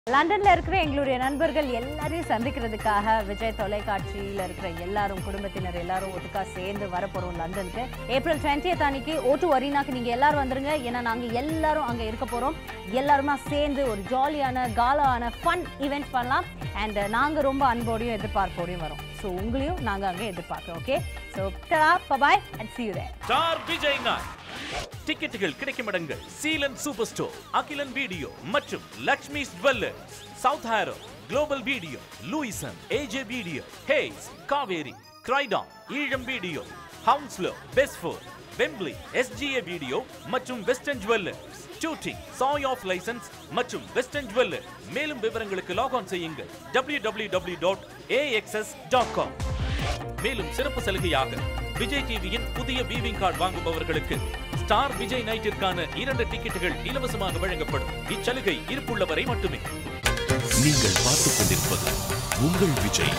லண்டன்ல இருக்கிற எங்களுடைய நண்பர்கள் எல்லாரையும் சந்திக்கிறதுக்காக விஜய் தொலைக்காட்சியில இருக்கிற எல்லாரும் குடும்பத்தினர் எல்லாரும் ஒட்டுக்கா சேர்ந்து வரப்போறோம் லண்டனுக்கு ஏப்ரல் டுவெண்ட்டியத் அன்னைக்கு ஓட்டு வரினாக்கு நீங்க எல்லாரும் வந்துருங்க ஏன்னா நாங்க எல்லாரும் அங்க இருக்க போறோம் எல்லாருமா சேர்ந்து ஒரு ஜாலியான காலான ஃபன் ஈவெண்ட் பண்ணலாம் அண்ட் நாங்க ரொம்ப அன்போடையும் எதிர்பார்ப்போடையும் வரோம் ஸோ உங்களையும் நாங்க அங்க எதிர்பார்க்கிறோம் okay so bye and see you there star Vijay night டிக்கெட்டுகள் கிடைக்கும் இடங்கள் Seelan super store Akilan video மற்றும் Lakshmi jewellers South Harrow global video Lewisham AJ video Hayes Kaveri Croydon Eelam video Hounslow பெஸ்ஃபோர் வெம்ப்லி எஸ்ஜிஏ வீடியோ மற்றும் வெஸ்டர்ன் ஜுவல்லர்ஸ் ஷூட்டிங் சாய் ஆஃப் லைசன்ஸ் மற்றும் western jeweller மேலும் விவரங்களுக்கு லாக் ஆன் செய்யுங்கள் www.axs.com மேலும் சிறப்பு சலுகையாக விஜய் டிவியின் புதிய வீவிங் கார்டு வாங்குபவர்களுக்கு ஸ்டார் விஜய் நைட்டிற்கான இரண்டு டிக்கெட்டுகள் இலவசமாக வழங்கப்படும் இச்சலுகை இருப்புள்ள வரை மட்டுமே நீங்கள் பார்த்துக் கொண்டிருப்பது உங்கள் Vijay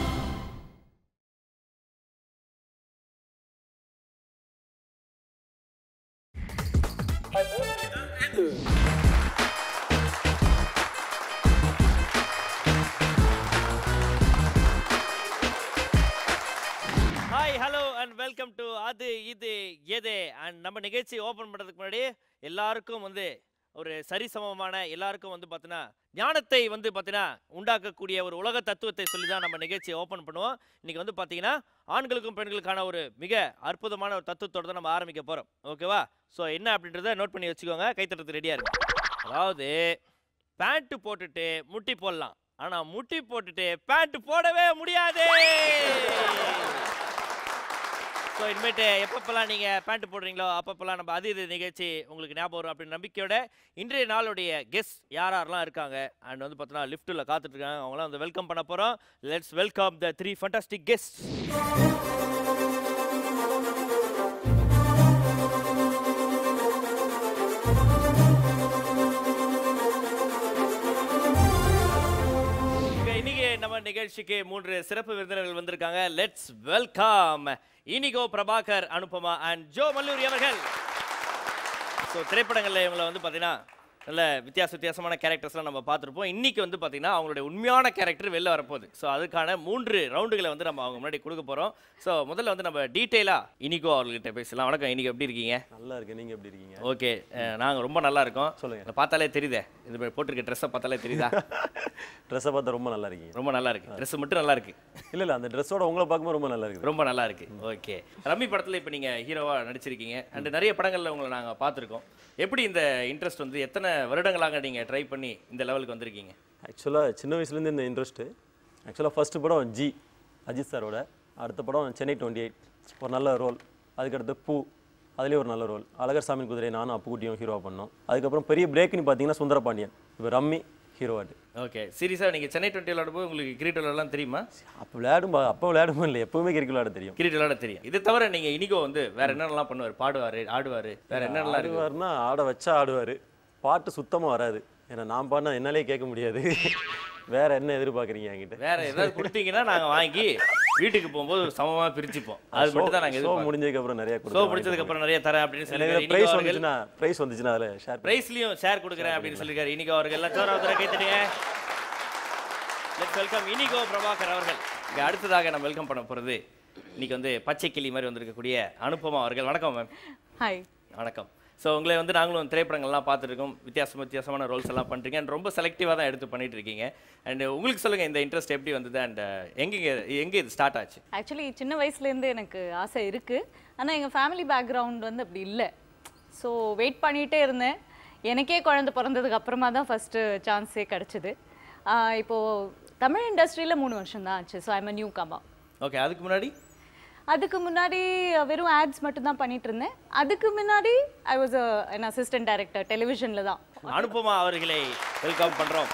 hi hello and welcome to அது இது எது அண்ட் நம்ம நிகழ்ச்சி ஓப்பன் பண்ணுறதுக்கு முன்னாடி எல்லாருக்கும் வந்து ஒரு சரிசமமான எல்லாருக்கும் வந்து பார்த்தீங்கன்னா ஞானத்தை வந்து பார்த்தீங்கன்னா உண்டாக்கக்கூடிய ஒரு உலக தத்துவத்தை சொல்லி தான் நம்ம நிகழ்ச்சியை ஓப்பன் பண்ணுவோம் இன்னைக்கு வந்து பார்த்தீங்கன்னா ஆண்களுக்கும் பெண்களுக்கான ஒரு மிக அற்புதமான ஒரு தத்துவத்தோட தான் நம்ம ஆரம்பிக்க போகிறோம் ஓகேவா ஸோ என்ன அப்படின்றத நோட் பண்ணி வச்சுக்கோங்க கைத்தட்டத்துக்கு ரெடியாக இருக்கு அதாவது பேண்ட்டு போட்டுட்டு முட்டி போடலாம் ஆனால் முட்டி போட்டுட்டு பேண்ட் போடவே முடியாது ஸோ இனிமேட்டு எப்பப்பெல்லாம் நீங்கள் பேண்ட் போடுறீங்களோ அப்பப்பெல்லாம் நம்ம அது இது நிகழ்ச்சி உங்களுக்கு ஞாபகம் வரும் அப்படின்னு நம்பிக்கையோட இன்றைய நாளுடைய கெஸ்ட் யார் யாரெல்லாம் இருக்காங்க அண்ட் வந்து பார்த்தோன்னா லிஃப்ட்டில் காத்துட்டு இருக்காங்க அவங்களாம் வந்து வெல்கம் பண்ண போகிறோம் let's welcome the three fantastic guest இன்னைக்கு நம்ம நிகழ்ச்சிக்கு மூன்று சிறப்பு விருந்தினர்கள் வந்திருக்காங்க let's welcome Inigo Prabhakar Anupama and Jo Malloori அவர்கள் ஸோ திரைப்படங்களில் இவங்களை வந்து பார்த்தீங்கன்னா நல்ல வித்தியாச வித்தியாசமான கேரக்டர்ஸ்லாம் நம்ம பார்த்துருப்போம் இன்னைக்கு வந்து பார்த்தீங்கன்னா அவங்களுடைய உண்மையான கேரக்டர் வெளில வரப்போகுது ஸோ அதுக்கான மூன்று ரவுண்டுகளை வந்து நம்ம அவங்க முன்னாடி கொடுக்க போகிறோம் ஸோ முதல்ல வந்து நம்ம டீட்டெயிலாக இனிகோ அவர்கள்கிட்ட பேசலாம் வணக்கம் இனிகோ எப்படி இருக்கீங்க நல்லா இருக்கு நீங்க எப்படி இருக்கீங்க ஓகே நாங்கள் ரொம்ப நல்லா இருக்கோம் சொல்லுங்க. இதை பார்த்தாலே தெரியுதே இது மாதிரி போட்டிருக்க ட்ரெஸ்ஸை பார்த்தாலே தெரியுதா ட்ரெஸ்ஸை பார்த்தா ரொம்ப நல்லா இருக்கீங்க ரொம்ப நல்லா இருக்கு ட்ரெஸ் மட்டும் நல்லா இருக்கு இல்ல இல்ல அந்த ட்ரெஸ்ஸோட உங்களை பார்க்கும்போது ரொம்ப நல்லா இருக்குது ரொம்ப நல்லா இருக்கு ஓகே ரம்மி படத்துல இப்போ நீங்க ஹீரோவா நடிச்சிருக்கீங்க அண்ட் நிறைய படங்கள்ல உங்களை நாங்க பார்த்துருக்கோம் எப்படி இந்த இன்ட்ரெஸ்ட் வந்து எத்தனை வருடங்களாக நீங்க ட்ரை பண்ணி இந்த லெவலுக்கு வந்திருக்கீங்க ஆக்சுவலாக சின்ன வயசுலேருந்து இந்த இன்ட்ரெஸ்ட்டு ஆக்சுவலாக ஃபர்ஸ்ட் படம் ஜி அஜித் சாரோட அடுத்த படம் சென்னை டுவெண்ட்டி எயிட் ஒரு நல்ல ரோல் அதுக்கடுத்து பூ அதுலேயே ஒரு நல்ல ரோல் அழகர் சாமி குதிரை நானும் அப்புக்குட்டியும் ஹீரோவாக பண்ணோம் அதுக்கப்புறம் பெரிய பிரேக்னு பார்த்தீங்கன்னா சுந்தரபாண்டியன் இப்போ ரம்மி ஹீரோவாட்டு ஓகே சீரியஸா நீங்க சென்னை டுவெண்ட்டி விளையாடும்போது உங்களுக்கு கிரிக்கெட் விளையாடலாம் தெரியுமா அப்போ விளையாடும் அப்போ விளையாடுமோ இல்லை எப்பவுமே கிரிக்கெட் விளையாட தெரியும் கிரிக்கெட் விளையாட தெரியும் இது தவிர நீங்க இனிகோ வந்து வேற என்னென்னலாம் பண்ணுவார் பாடுவாரு ஆடுவாரு வேற என்னென்னலாம் இருக்கு ஆடுவார்னா ஆட வச்சா ஆடுவார் பாட்டு சுத்தமாக வராது ஏன்னா நான் பாடினா என்னாலே கேட்க முடியாது வேற என்ன எதிர்பார்க்குறீங்க என்கிட்ட வேற ஏதாவது கொடுத்தீங்கன்னா நாங்க வாங்கி வீட்டுக்கு போகும்போது ஒரு சமமா பிரிச்சுப்போம் அது மட்டும் தான் நாங்க ஷோ எதிர்பார்க்கறோம் முடிஞ்சதுக்கு அப்புறம் நிறைய ஷோ முடிச்சதுக்கு அப்புறம் நிறைய தரேன் அப்படின்னு சொல்லி பிரைஸ் வந்துச்சுன்னா பிரைஸ் வந்துச்சுன்னா அதில் ஷேர் பிரைஸ்லயும் ஷேர் கொடுக்குறேன் அப்படின்னு சொல்லியிருக்காரு இனிகோ அவர்கள் எல்லாம் ஜோரா தர கைத்தடிங்க லெட்ஸ் வெல்கம் இனிகோ பிரபாகர் அவர்கள் இங்க அடுத்ததாக நம்ம வெல்கம் பண்ண போறது இன்னைக்கு வந்து பச்சை கிளி மாதிரி வந்திருக்கக்கூடிய அனுபமா அவர்கள் வணக்கம் மேம் ஹாய் வணக்கம் ஸோ உங்களை வந்து நாங்களும் திரைப்படங்கள்லாம் பார்த்துருக்கோம் வித்தியாசம் வித்தியாசமான ரோல்ஸ் எல்லாம் பண்ணுறீங்க அண்ட் ரொம்ப செலக்டிவாக தான் எடுத்து பண்ணிட்டு இருக்கீங்க அண்ட் உங்களுக்கு சொல்லுங்கள் இந்த இன்ட்ரெஸ்ட் எப்படி வந்தது அண்ட் எங்கே எங்கே இது ஸ்டார்ட் ஆச்சு ஆக்சுவலி சின்ன வயசுலேருந்து எனக்கு ஆசை இருக்குது ஆனால் எங்கள் ஃபேமிலி பேக்ரவுண்ட் வந்து அப்படி இல்லை ஸோ வெயிட் பண்ணிகிட்டே இருந்தேன் எனக்கே குழந்தை பிறந்ததுக்கு அப்புறமா தான் ஃபஸ்ட்டு சான்ஸே கிடச்சிது இப்போது தமிழ் இண்டஸ்ட்ரியில் மூணு வருஷம் தான் ஆச்சு so I'm a newcomer okay அதுக்கு முன்னாடி அதுக்கு முன்னாடி வெறும் ஆட்ஸ் மட்டும் தான் பண்ணிட்டு இருந்தேன் அதுக்கு முன்னாடி I was an assistant director டெலிவிஷனில் தான் அனுபமா அவர்களை வெல்கம் பண்றோம்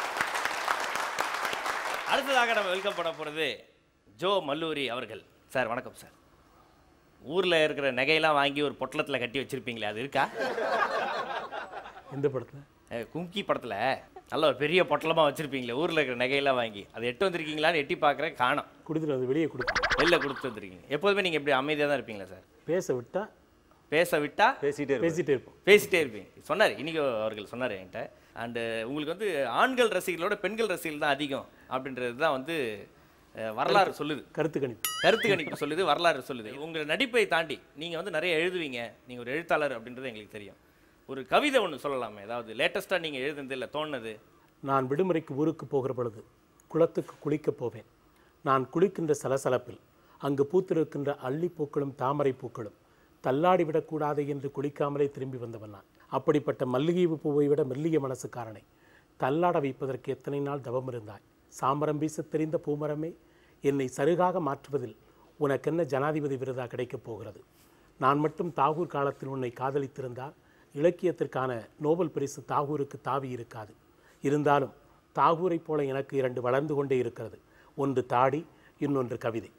அடுத்ததாக நம்ம வெல்கம் பண்ண போறது ஜோ மல்லூரி அவர்கள் சார் வணக்கம் சார் ஊர்ல இருக்கிற நகையெல்லாம் வாங்கி ஒரு பொட்டலத்துல கட்டி வச்சிருப்பீங்களே அது இருக்கா எந்த படத்தில் அஹ், கும்கி படத்துல நல்ல ஒரு பெரிய பொட்டலமா வச்சிருப்பீங்களே ஊர்ல இருக்கிற நகையெல்லாம் வாங்கி அதை எட்டு வந்திருக்கீங்களான்னு எட்டி பார்க்குறேன் காணோம் கொடுத்துட்டு அது வெளியே கொடுப்பேன் வெளில கொடுத்து வந்திருக்கீங்க எப்போதுமே நீங்க எப்படி அமைதியா தான் இருப்பீங்களா சார் பேச விட்டா பேச விட்டா பேசிட்டே இருப்பேன் பேசிட்டே இருப்போம் பேசிட்டே இருப்பீங்க சொன்னார் இன்னைக்கு அவர்கள் சொன்னார் என்கிட்ட அண்டு உங்களுக்கு வந்து ஆண்கள் ரசிகர்களோட பெண்கள் ரசிகர்கள் தான் அதிகம் அப்படின்றது தான் வந்து அஹ், வரலாறு சொல்லுது கருத்து கணிப்பு கருத்து கணிப்பு சொல்லுது வரலாறு சொல்லுது உங்கள் நடிப்பை தாண்டி நீங்கள் வந்து நிறைய எழுதுவீங்க நீங்கள் ஒரு எழுத்தாளர் அப்படின்றது எங்களுக்கு தெரியும் ஒரு கவிதை ஒன்று சொல்லலாமே அதாவது லேட்டஸ்ட்டாக நீங்கள் எழுதுனது இல்லை தோணுனது நான் விடுமுறைக்கு ஊருக்கு போகிற பொழுது குளத்துக்கு குளிக்கப் போவேன் நான் குளிக்கின்ற சலசலப்பில் அங்கு பூத்திருக்கின்ற அல்லிப்பூக்களும் தாமரை பூக்களும் தள்ளாடி விடக்கூடாது என்று குளிக்காமலே திரும்பி வந்தவன் நான் அப்படிப்பட்ட மல்லிகை பூவை விட மெல்லிய மனசுக்காரனை தள்ளாட வைப்பதற்கு எத்தனை நாள் தவம் இருந்தாய் சாமரம் வீசத் தெரிந்த பூமரமே என்னை சருகாக மாற்றுவதில் உனக்கென்ன ஜனாதிபதி விருதா கிடைக்கப் போகிறது நான் மட்டும் தாகூர் காலத்தில் உன்னை காதலித்திருந்தால் இலக்கியத்திற்கான நோபல் பரிசு தாகூருக்கு தாவி இருக்காது இருந்தாலும் தாகூரைப் போல எனக்கு இரண்டு வளர்ந்து கொண்டே இருக்கிறது ஒன்று தாடி இன்னொன்று கவிதை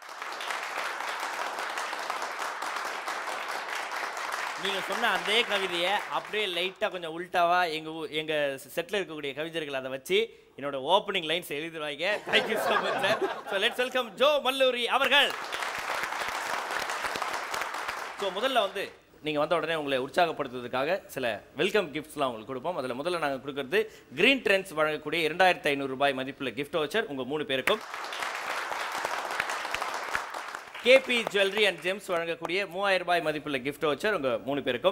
நீங்கள் சொன்ன அதே கவிதையை அப்படியே லைட்டாக கொஞ்சம் உல்டாவா எங்கள் ஊ எங்கள் செட்டில் இருக்கக்கூடிய கவிஞர்கள் அதை வச்சு என்னோட ஓப்பனிங் லைன்ஸ் எழுதிடுவாங்க thank you so much sir so let's welcome Jo Malloori அவர்கள் ஸோ முதல்ல வந்து நீங்கள் வந்த உடனே உங்களை உற்சாகப்படுத்துவதற்காக சில வெல்கம் கிஃப்ட்ஸ்லாம் உங்களுக்கு கொடுப்போம் அதில் முதல்ல நாங்கள் கொடுக்கறது கிரீன் ட்ரெண்ட்ஸ் வழங்கக்கூடிய இரண்டாயிரத்தி ஐநூறு ரூபாய் மதிப்புள்ள கிஃப்ட் வச்சர் உங்கள் மூணு பேருக்கும் கேபி ஜுவல்லரி அண்ட் ஜெம்ஸ் வழங்கக்கூடிய மூவாயிரம் ரூபாய் மதிப்புள்ள கிஃப்ட் வச்சர் உங்கள் மூணு பேருக்கும்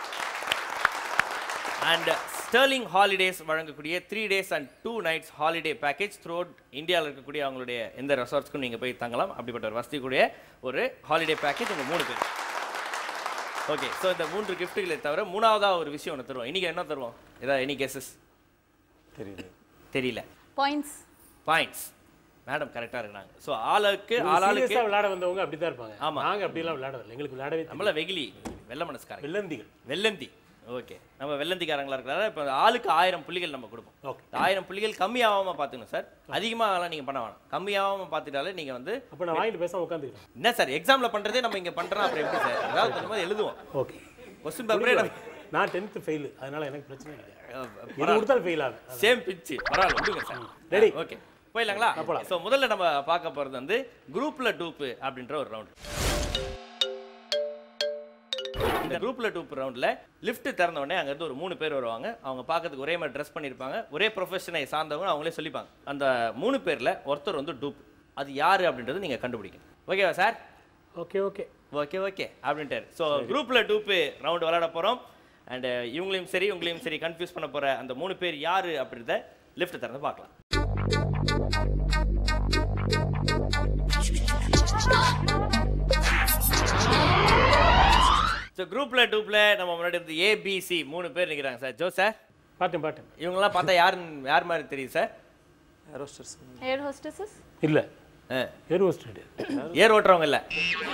அண்ட் ஸ்டர்லிங் ஹாலிடேஸ் வழங்கக்கூடிய three days and two nights holiday package through இந்தியாவில் இருக்கக்கூடிய அவங்களுடைய எந்த ரெசார்ட்ஸ்க்கும் நீங்கள் போய் தங்கலாம் அப்படிப்பட்ட ஒரு வசதி கூடிய ஒரு ஹாலிடே பேக்கேஜ் உங்கள் மூணு பேர் ஓகே ஸோ இந்த மூன்று கிஃப்ட்டுகளை தவிர மூணாவதாக ஒரு விஷயம் ஒன்று தருவோம் இன்றைக்கி என்ன தருவோம் ஏதாவது எனி கெஸஸ் தெரியுது தெரியல பாயிண்ட்ஸ் பாயிண்ட்ஸ் மேடம் கரெக்டாக இருக்கிறாங்க ஸோ ஆளுக்கு ஆளாளுக்கு சீரியஸாக விளையாட வந்தவங்க அப்படி தான் இருப்பாங்க ஆமா. நாங்க அப்படிலாம் விளையாடவில்லை எங்களுக்கு விளையாடவே தெரியாது. நம்மள வெகிலி வெள்ள மனசுக்காரங்க வில்லந்திகள் வெள்ளந்தி ஓகே நம்ம வெள்ளந்திக்காரங்களா இருக்கிறாரு இப்போ ஆளுக்கு ஆயிரம் புள்ளிகள் நம்ம கொடுப்போம் ஓகே இந்த ஆயிரம் புள்ளிகள் கம்மியாகாம பார்த்துக்கணும் சார் அதிகமாகலாம் நீங்கள் பண்ண வேணாம் கம்மியாகாம பார்த்துட்டாலே நீங்கள் வந்து அப்போ நான் வாங்கிட்டு பேசாம உட்காந்துக்கிறேன் என்ன சார் எக்ஸாமில் பண்ணுறதே நம்ம இங்கே பண்ணுறோம் அப்புறம் எப்படி சார் ஏதாவது கொஞ்சமாக எழுதுவோம் ஓகே கொஸ்டின் பேப்பரே நான் டென்த்து ஃபெயில் அதனால எனக்கு பிரச்சனை கிடையாது எது கொடுத்தாலும் ஃபெயில் ஆகும் சேம் பிச்சு பரவாயில்ல விடுங்க சார் Ready. ஓகே போயிடலாங்களா போலாம். ஸோ முதல்ல நம்ம பார்க்க போகிறது வந்து குரூப்ல டூப்பு அப்படின்ற ஒரு ரவுண்ட் இந்த குரூப்ல டூப் ரவுண்டில் லிஃப்ட் திறந்த உடனே அங்கேருந்து ஒரு மூணு பேர் வருவாங்க அவங்க பார்க்கறதுக்கு ஒரே மாதிரி ட்ரெஸ் பண்ணியிருப்பாங்க ஒரே ப்ரொஃபஷனை சார்ந்தவங்க அவங்களே சொல்லிப்பாங்க அந்த மூணு பேரில் ஒருத்தர் வந்து டூப் அது யார் அப்படின்றது நீங்கள் கண்டுபிடிக்கணும் ஓகேவா sir okay okay okay okay அப்படின்ட்டாரு ஸோ குரூப்பில் டூப்பு ரவுண்டு விளையாட போகிறோம் அண்ட் இவங்களையும் சரி உங்களையும் சரி கன்ஃபியூஸ் பண்ண போகிற அந்த மூணு பேர் யார் அப்படின்றத லிஃப்ட் திறந்து பார்க்கலாம் ஸோ குரூப்பில் டூப்பில் நம்ம முன்னாடி இருந்து ஏபிசி மூணு பேர் நிற்கிறாங்க சார் ஜோ சார் பாட்டேன் பாட்டேன் இவங்கெல்லாம் பார்த்தா யார் யார் மாதிரி தெரியுது சார் ஏரோஸ்டர்ஸ் ஏர் ஹோஸ்டஸஸ் இல்லை ஆ ஏர் ஹோஸ்டர் கிடையாது ஏர் ஓட்டுறவங்க இல்லை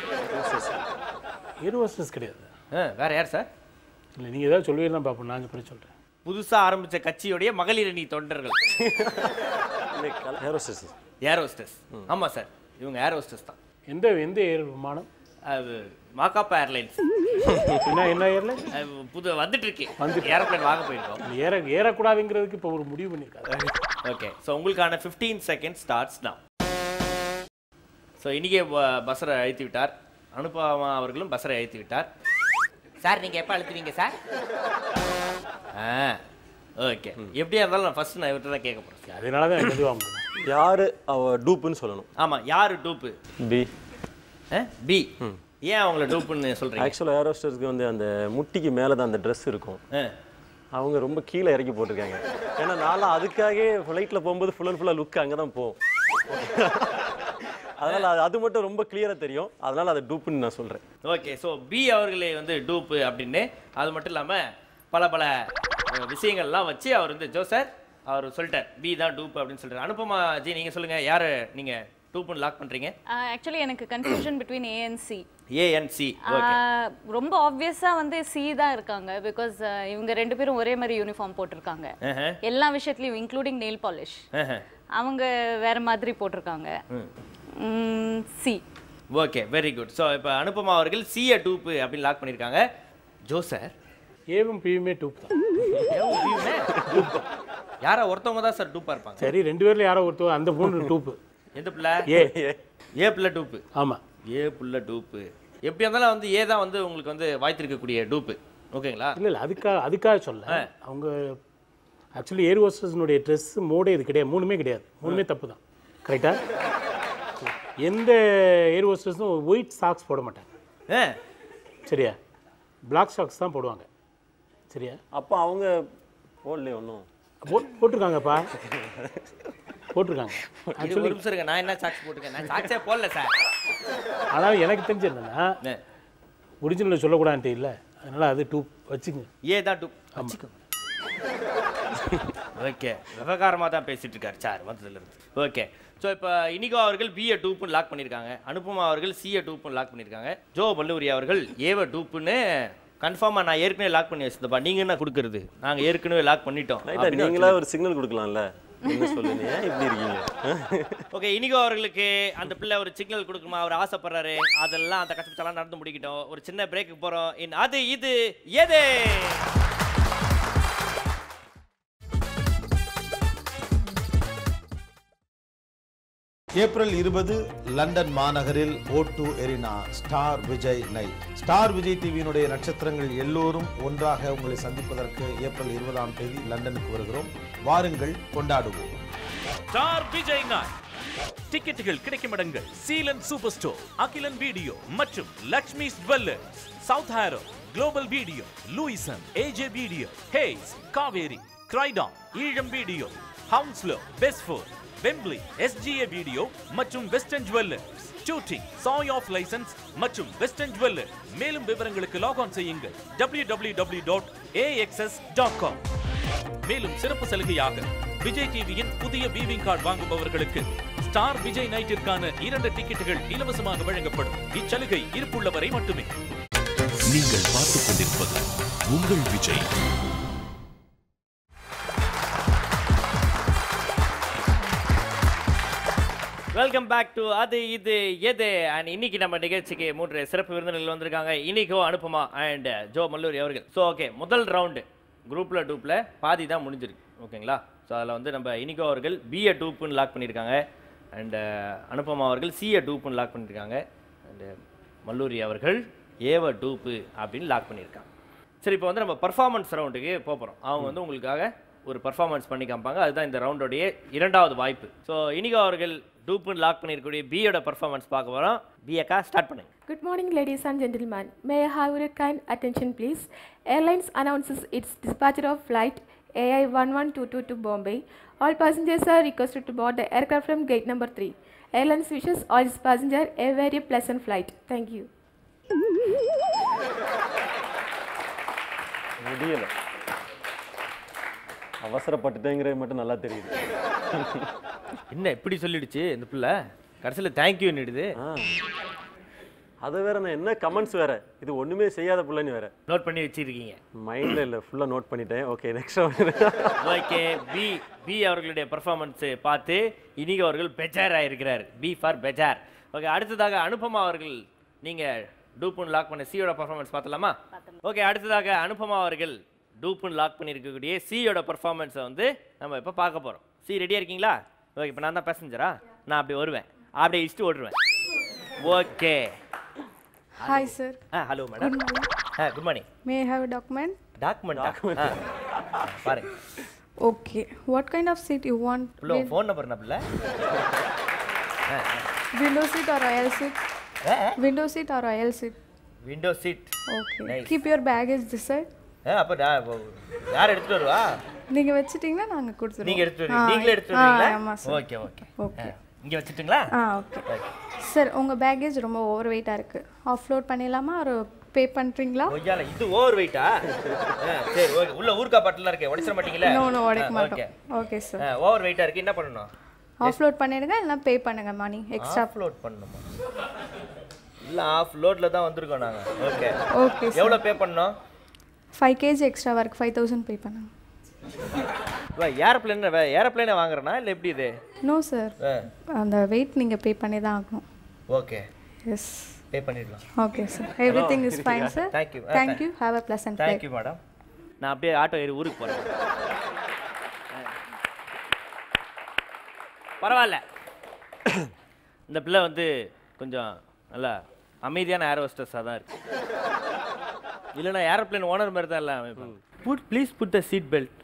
ஏர் ஹோஸ்டர்ஸ் கிடையாது ஆ வேற யார் சார் இல்லை நீங்கள் ஏதாவது சொல்லுவீங்க தான் பார்ப்போம் நான் அப்புறம் சொல்கிறேன் புதுசாக ஆரம்பித்த கட்சியுடைய மகளிர் அணி தொண்டர்கள் ஏரோஸ்டர்ஸ் ஏர் ஹோஸ்டஸ் ஆமாம் சார் இவங்க ஏர் ஹோஸ்டஸ் தான் எந்த எந்த ஏர் விமானம் அது மாக்காப்பா ஏர்லைன்ஸ் என்ன என்ன ஏரில் அது புது வந்துட்டு இருக்கு ஏரோப்ளேன் வாங்க போயிருக்கோம் ஏற ஏறக்கூடாதுங்கிறதுக்கு இப்போ ஒரு முடிவு பண்ணியிருக்காரு ஓகே ஸோ உங்களுக்கான fifteen second starts now so இன்றைக்கே பஸ்ஸரை அழுத்தி விட்டார் அனுபமா அவர்களும் பஸ்ஸரை அழுத்தி விட்டார் சார் நீங்கள் எப்போ அழுத்துவீங்க சார் ஆ ஓகே எப்படியா இருந்தாலும் நான் ஃபர்ஸ்ட் நான் இவர்கிட்ட தான் கேட்க போகிறேன் அதனால தான் எனக்கு எதுவும் ஆகும் யார் அவ டூப்புன்னு சொல்லணும் ஆமாம் யார் டூப்பு பி பி ஏன் அவங்கள டூப்புன்னு சொல்கிறீங்க ஆக்சுவலாக ஏரோஸ்டர்ஸ்க்கு வந்து அந்த முட்டிக்கு மேலே தான் அந்த ட்ரெஸ் இருக்கும் அவங்க ரொம்ப கீழே இறக்கி போட்டிருக்காங்க ஏன்னா நான்லாம் அதுக்காகவே ஃப்ளைட்டில் போகும்போது ஃபுல் அண்ட் ஃபுல்லாக லுக் அங்கே தான் போகும் அதனால் அது அது மட்டும் ரொம்ப கிளியராக தெரியும் அதனால் அதை டூப்புன்னு நான் சொல்கிறேன் ஓகே ஸோ பி அவர்களே வந்து டூப்பு அப்படின்னு அது மட்டும் இல்லாமல் பல பல அஹ், விஷயங்கள்லாம் வச்சு அவர் வந்து ஜோ சார் அவர் சொல்லிட்டார் பி தான் டூப்பு அப்படின்னு சொல்லிட்டார் அனுப்பமா ஜி நீங்கள் சொல்லுங்கள் யார் நீங்கள் டூப்புன்னு லாக் பண்ணுறீங்க ஆக்சுவலி எனக்கு confusion between A and C A and C okay ரொம்ப ஆப்வியஸாக வந்து சி தான் இருக்காங்க பிகாஸ் இவங்க ரெண்டு பேரும் ஒரே மாதிரி யூனிஃபார்ம் போட்டிருக்காங்க எல்லா விஷயத்துலையும் இன்க்ளூடிங் நெயில் பாலிஷ் அவங்க வேற மாதிரி போட்டிருக்காங்க C okay very good so இப்போ அனுப்பமா அவர்கள் சிஏ டூப்பு அப்படின்னு லாக் பண்ணியிருக்காங்க ஜோ சார் ஏவும் பியுமே டூப் தான் யாரா ஒருத்தவங்க தான் சார் டூப்பாக இருப்பாங்க சரி ரெண்டு பேர்ல யாரோ ஒருத்தர் அந்த மூணு டூப்பு எந்த பிள்ளை ஏ ஏ பிள்ளை டூப்பு ஆமாம் ஏ புள்ள டூப்பு எப்படி இருந்தாலும் வந்து ஏ தான் வந்து உங்களுக்கு வந்து வாய்த்திருக்கக்கூடிய டூப்பு ஓகேங்களா இல்லை இல்லை அதுக்காக அதுக்காக சொல்ல அவங்க ஆக்சுவலி ஏர் ஹோஸ்டர்ஸ்னுடைய ட்ரெஸ் மோடே இது கிடையாது மூணுமே கிடையாது மூணுமே தப்பு தான் கரெக்டாக எந்த ஏர் ஹோஸ்டர்ஸும் ஒயிட் சாக்ஸ் போட மாட்டாங்க ஆ சரியா பிளாக் சாக்ஸ் தான் போடுவாங்க சரியா அப்போ அவங்க போடலையே ஒன்றும் போட் போட்டிருக்காங்கப்பா போட்டிருக்காங்க இது ஆக்சுவலி ஒரு நிமிஷம் இருங்க நான் என்ன சாக்ஸ் போட்டுக்கேன் நான் சாக்ஸே போடல சார் அதாவது எனக்கு தெரிஞ்சிருந்தேன்னா ஒரிஜினல் சொல்லக்கூடாதுன்ட்டு இல்லை அதனால் அது டூ வச்சுங்க ஏ தான் டூ ஓகே விவகாரமாக தான் பேசிட்டு இருக்காரு சார் வந்ததுலேருந்து ஓகே ஸோ இப்போ இனிகோ அவர்கள் பிஏ டூப்புன்னு லாக் பண்ணியிருக்காங்க அனுபமா அவர்கள் சிஏ டூப்புன்னு லாக் பண்ணியிருக்காங்க ஜோ பல்லூரி அவர்கள் ஏவ டூப்புன்னு கன்ஃபார்மாக நான் ஏற்கனவே லாக் பண்ணி வச்சிருந்தப்பா நீங்கள் என்ன கொடுக்குறது நாங்கள் ஏற்கனவே லாக் பண்ணிட்டோம் ரைட்டா நீங்களா ஒரு சிக்னல் கொடுக்கலாம்ல என்ன சொல்லுங்க ஏன் இப்படி இருக்கீங்க ஓகே இனிகோ அவர்களுக்கு அந்த பிள்ளை ஒரு சிக்னல் கொடுக்குமா அவர் ஆசைப்படுறாரு அதெல்லாம் அந்த கஷ்டத்தெல்லாம் நடந்து முடிக்கட்டும் ஒரு சின்ன பிரேக்கு போகிறோம் இன் அது இது எது ஏப்ரல் இருபது லண்டன் மாநகரில் O two arena star Vijay night star Vijay டிவியினுடைய நட்சத்திரங்கள் எல்லோரும் ஒன்றாக உங்களை சந்திப்பதற்கு ஏப்ரல் இருபதாம் தேதி லண்டனுக்கு வருகிறோம் வாருங்கள் கொண்டாடுவோம் ஸ்டார் விஜய் நாய் டிக்கெட்டுகள் கிடைக்கும் இடங்கள் Seelan super store Akilan video மற்றும் Lakshmi jewellers South Harrow global video Lewisham AJ video Hayes Kaveri Croydon Eelam video Hounslow பெஸ்ஃபோர் வெம்ப்லி எஸ்ஜிஏ வீடியோ மற்றும் வெஸ்டர்ன் ஜுவல்லர்ஸ் ஷூட்டிங் சாய் ஆஃப் லைசன்ஸ் மற்றும் வெஸ்டர்ன் ஜுவல்லர் மேலும் விவரங்களுக்கு லாக் ஆன் செய்யுங்கள் www.axs.com மேலும் சிறப்பு சலுகையாக விஜய் டிவியின் புதிய வீவிங் கார்டு வாங்குபவர்களுக்கு ஸ்டார் விஜய் நைட்டிற்கான இரண்டு டிக்கெட்டுகள் இலவசமாக வழங்கப்படும் இச்சலுகை இருப்புள்ள வரை மட்டுமே நீங்கள் பார்த்துக் கொண்டிருப்பது உங்கள் விஜய் வெல்கம் பேக் டு அது இது எது அண்ட் இன்னைக்கு நம்ம நிகழ்ச்சிக்கு மூன்று சிறப்பு விருந்தினர்கள் வந்திருக்காங்க இனிகோ அனுப்புமா அண்ட் ஜோ மல்லூரி அவர்கள் ஸோ ஓகே முதல் ரவுண்டு குரூப்பில் டூப்பில் பாதி தான் முடிஞ்சிருக்கு ஓகேங்களா ஸோ அதில் வந்து நம்ம இனிகோ அவர்கள் பிஏ டூப்புன்னு லாக் பண்ணியிருக்காங்க அண்ட் அனுபமா அவர்கள் சிஏ டூப்புன்னு லாக் பண்ணியிருக்காங்க அண்டு மல்லூரி அவர்கள் ஏவ டூப்பு அப்படின்னு லாக் பண்ணியிருக்காங்க சரி இப்போ வந்து நம்ம பர்ஃபார்மன்ஸ் ரவுண்டுக்கு போக போகிறோம் அவங்க வந்து உங்களுக்காக ஒரு பர்ஃபார்மன்ஸ் பண்ணி காமிப்பாங்க அதுதான் இந்த ரவுண்டோடைய இரண்டாவது வாய்ப்பு ஸோ இனிகோ அவர்கள் டூப்புன்னு லாக் பண்ணியிருக்கக்கூடிய பியோட பர்ஃபார்மன்ஸ் பார்க்க போகிறோம் பிஏக்கா ஸ்டார்ட் பண்ணுங்க Good morning, ladies and gentlemen. May I have your kind attention, please? Airlines announces its dispatcher of flight AI 1122 to Bombay. All passengers are requested to board the aircraft from gate number 3. Airlines wishes all its passengers a very pleasant flight. Thank you. முடியல அவசரப்பட்டுட்டேங்கிறது மட்டும் நல்லா தெரியுது என்ன இப்படி சொல்லிடுச்சு இந்த பிள்ளை கடைசியில் தேங்க்யூன்னுடுது ஆ அதை வேற நான் என்ன கமெண்ட்ஸ் வேற இது ஒண்ணுமே செய்யாத பிள்ளைன்னு வேற நோட் பண்ணி வச்சிருக்கீங்க மைண்ட்ல இல்ல ஃபுல்லா நோட் பண்ணிட்டேன் okay next okay B B அவர்களுடைய பர்ஃபார்மன்ஸை பார்த்து இனிக அவர்கள் பெஜார் ஆயிருக்கிறார் பி ஃபார் பெஜார் ஓகே அடுத்ததாக அனுபமா அவர்கள் நீங்கள் டூப்புன் லாக் பண்ண சியோட பர்ஃபார்மன்ஸ் பார்த்தலாமா ஓகே அடுத்ததாக அனுபமா அவர்கள் டூப்புன் லாக் பண்ணியிருக்கக்கூடிய சியோட பர்ஃபார்மன்ஸை வந்து நம்ம இப்போ பார்க்க போகிறோம் சி ரெடியாக இருக்கீங்களா ஓகே இப்போ நான் தான் பேசஞ்சரா நான் அப்படி வருவேன் அப்படியே இஷ்டு ஓடுருவேன் ஓகே Hi, sir. ஆ ஹலோ மேடம் ஆ good morning May I have a document? Document பாருங்க Okay. What kind of seat you want? பிள்ளை ஃபோன் நம்பர் என்ன பிள்ளை Window seat or aisle seat? Window seat or aisle seat? Window seat Okay. Nice. Keep your baggage this side. ஆ அப்போ நான் இப்போ யார் எடுத்துட்டு வருவா நீங்க வச்சிட்டீங்கன்னா நாங்க கொடுத்துருவோம் நீங்க எடுத்துட்டு ஆ, வருவீங்க நீங்களே எடுத்துட்டு ஆ, வருவீங்களா ஆமா சார் ஓகே ஓகே ஓகே இங்க வச்சுட்டுங்களா ஆ ஓகே சார் உங்கள் பேக்கேஜ் ரொம்ப ஓவர் வெயிட்டாக இருக்குது ஆஃப்லோட் பண்ணிடலாமா ஒரு பே பண்ணுறீங்களா ஒய்யால இது ஓவர் வெயிட்டா சரி ஓகே உள்ள ஊர்க்கா பாட்டிலாம் இருக்கே உடைச்சிட மாட்டீங்களா நோ நோ உடைக்க ஓகே மாட்டோம் ஓகே சார் ஓவர் வெயிட்டா இருக்கு என்ன பண்ணணும் ஆஃப்லோட் பண்ணிடுங்க இல்லைனா பே பண்ணுங்க மணி எக்ஸ்ட்ரா ஆஃப் லோட் பண்ணணுமா இல்ல ஆஃப் லோட்ல தான் வந்திருக்கோம் நாங்க ஓகே ஓகே சார் எவ்வளவு பே பண்ணணும் five KG extra work five thousand pay பண்ணுங்க ஏரோப்ளேன் ஏரோப்ளேனை வாங்குறேனா இல்ல எப்படி இது நோ சார் அந்த வெயிட் நீங்கள் பே பண்ணி தான் ஆகணும் ஓகே எஸ் பே பண்ணிடலாம் okay sir everything is fine sir Thank you. Thank you have a pleasant day thank you madam நான் அப்படியே ஆட்டோ ஏறி ஊருக்கு போறேன் பரவாயில்ல இந்த பிள்ளை வந்து கொஞ்சம் நல்லா அமைதியான ஏர் ஹோஸ்டஸாக தான் இருக்கு இல்லைன்னா ஏரோப்ளேன் ஓனர் மாதிரி தான் இல்லை put please put the seat belt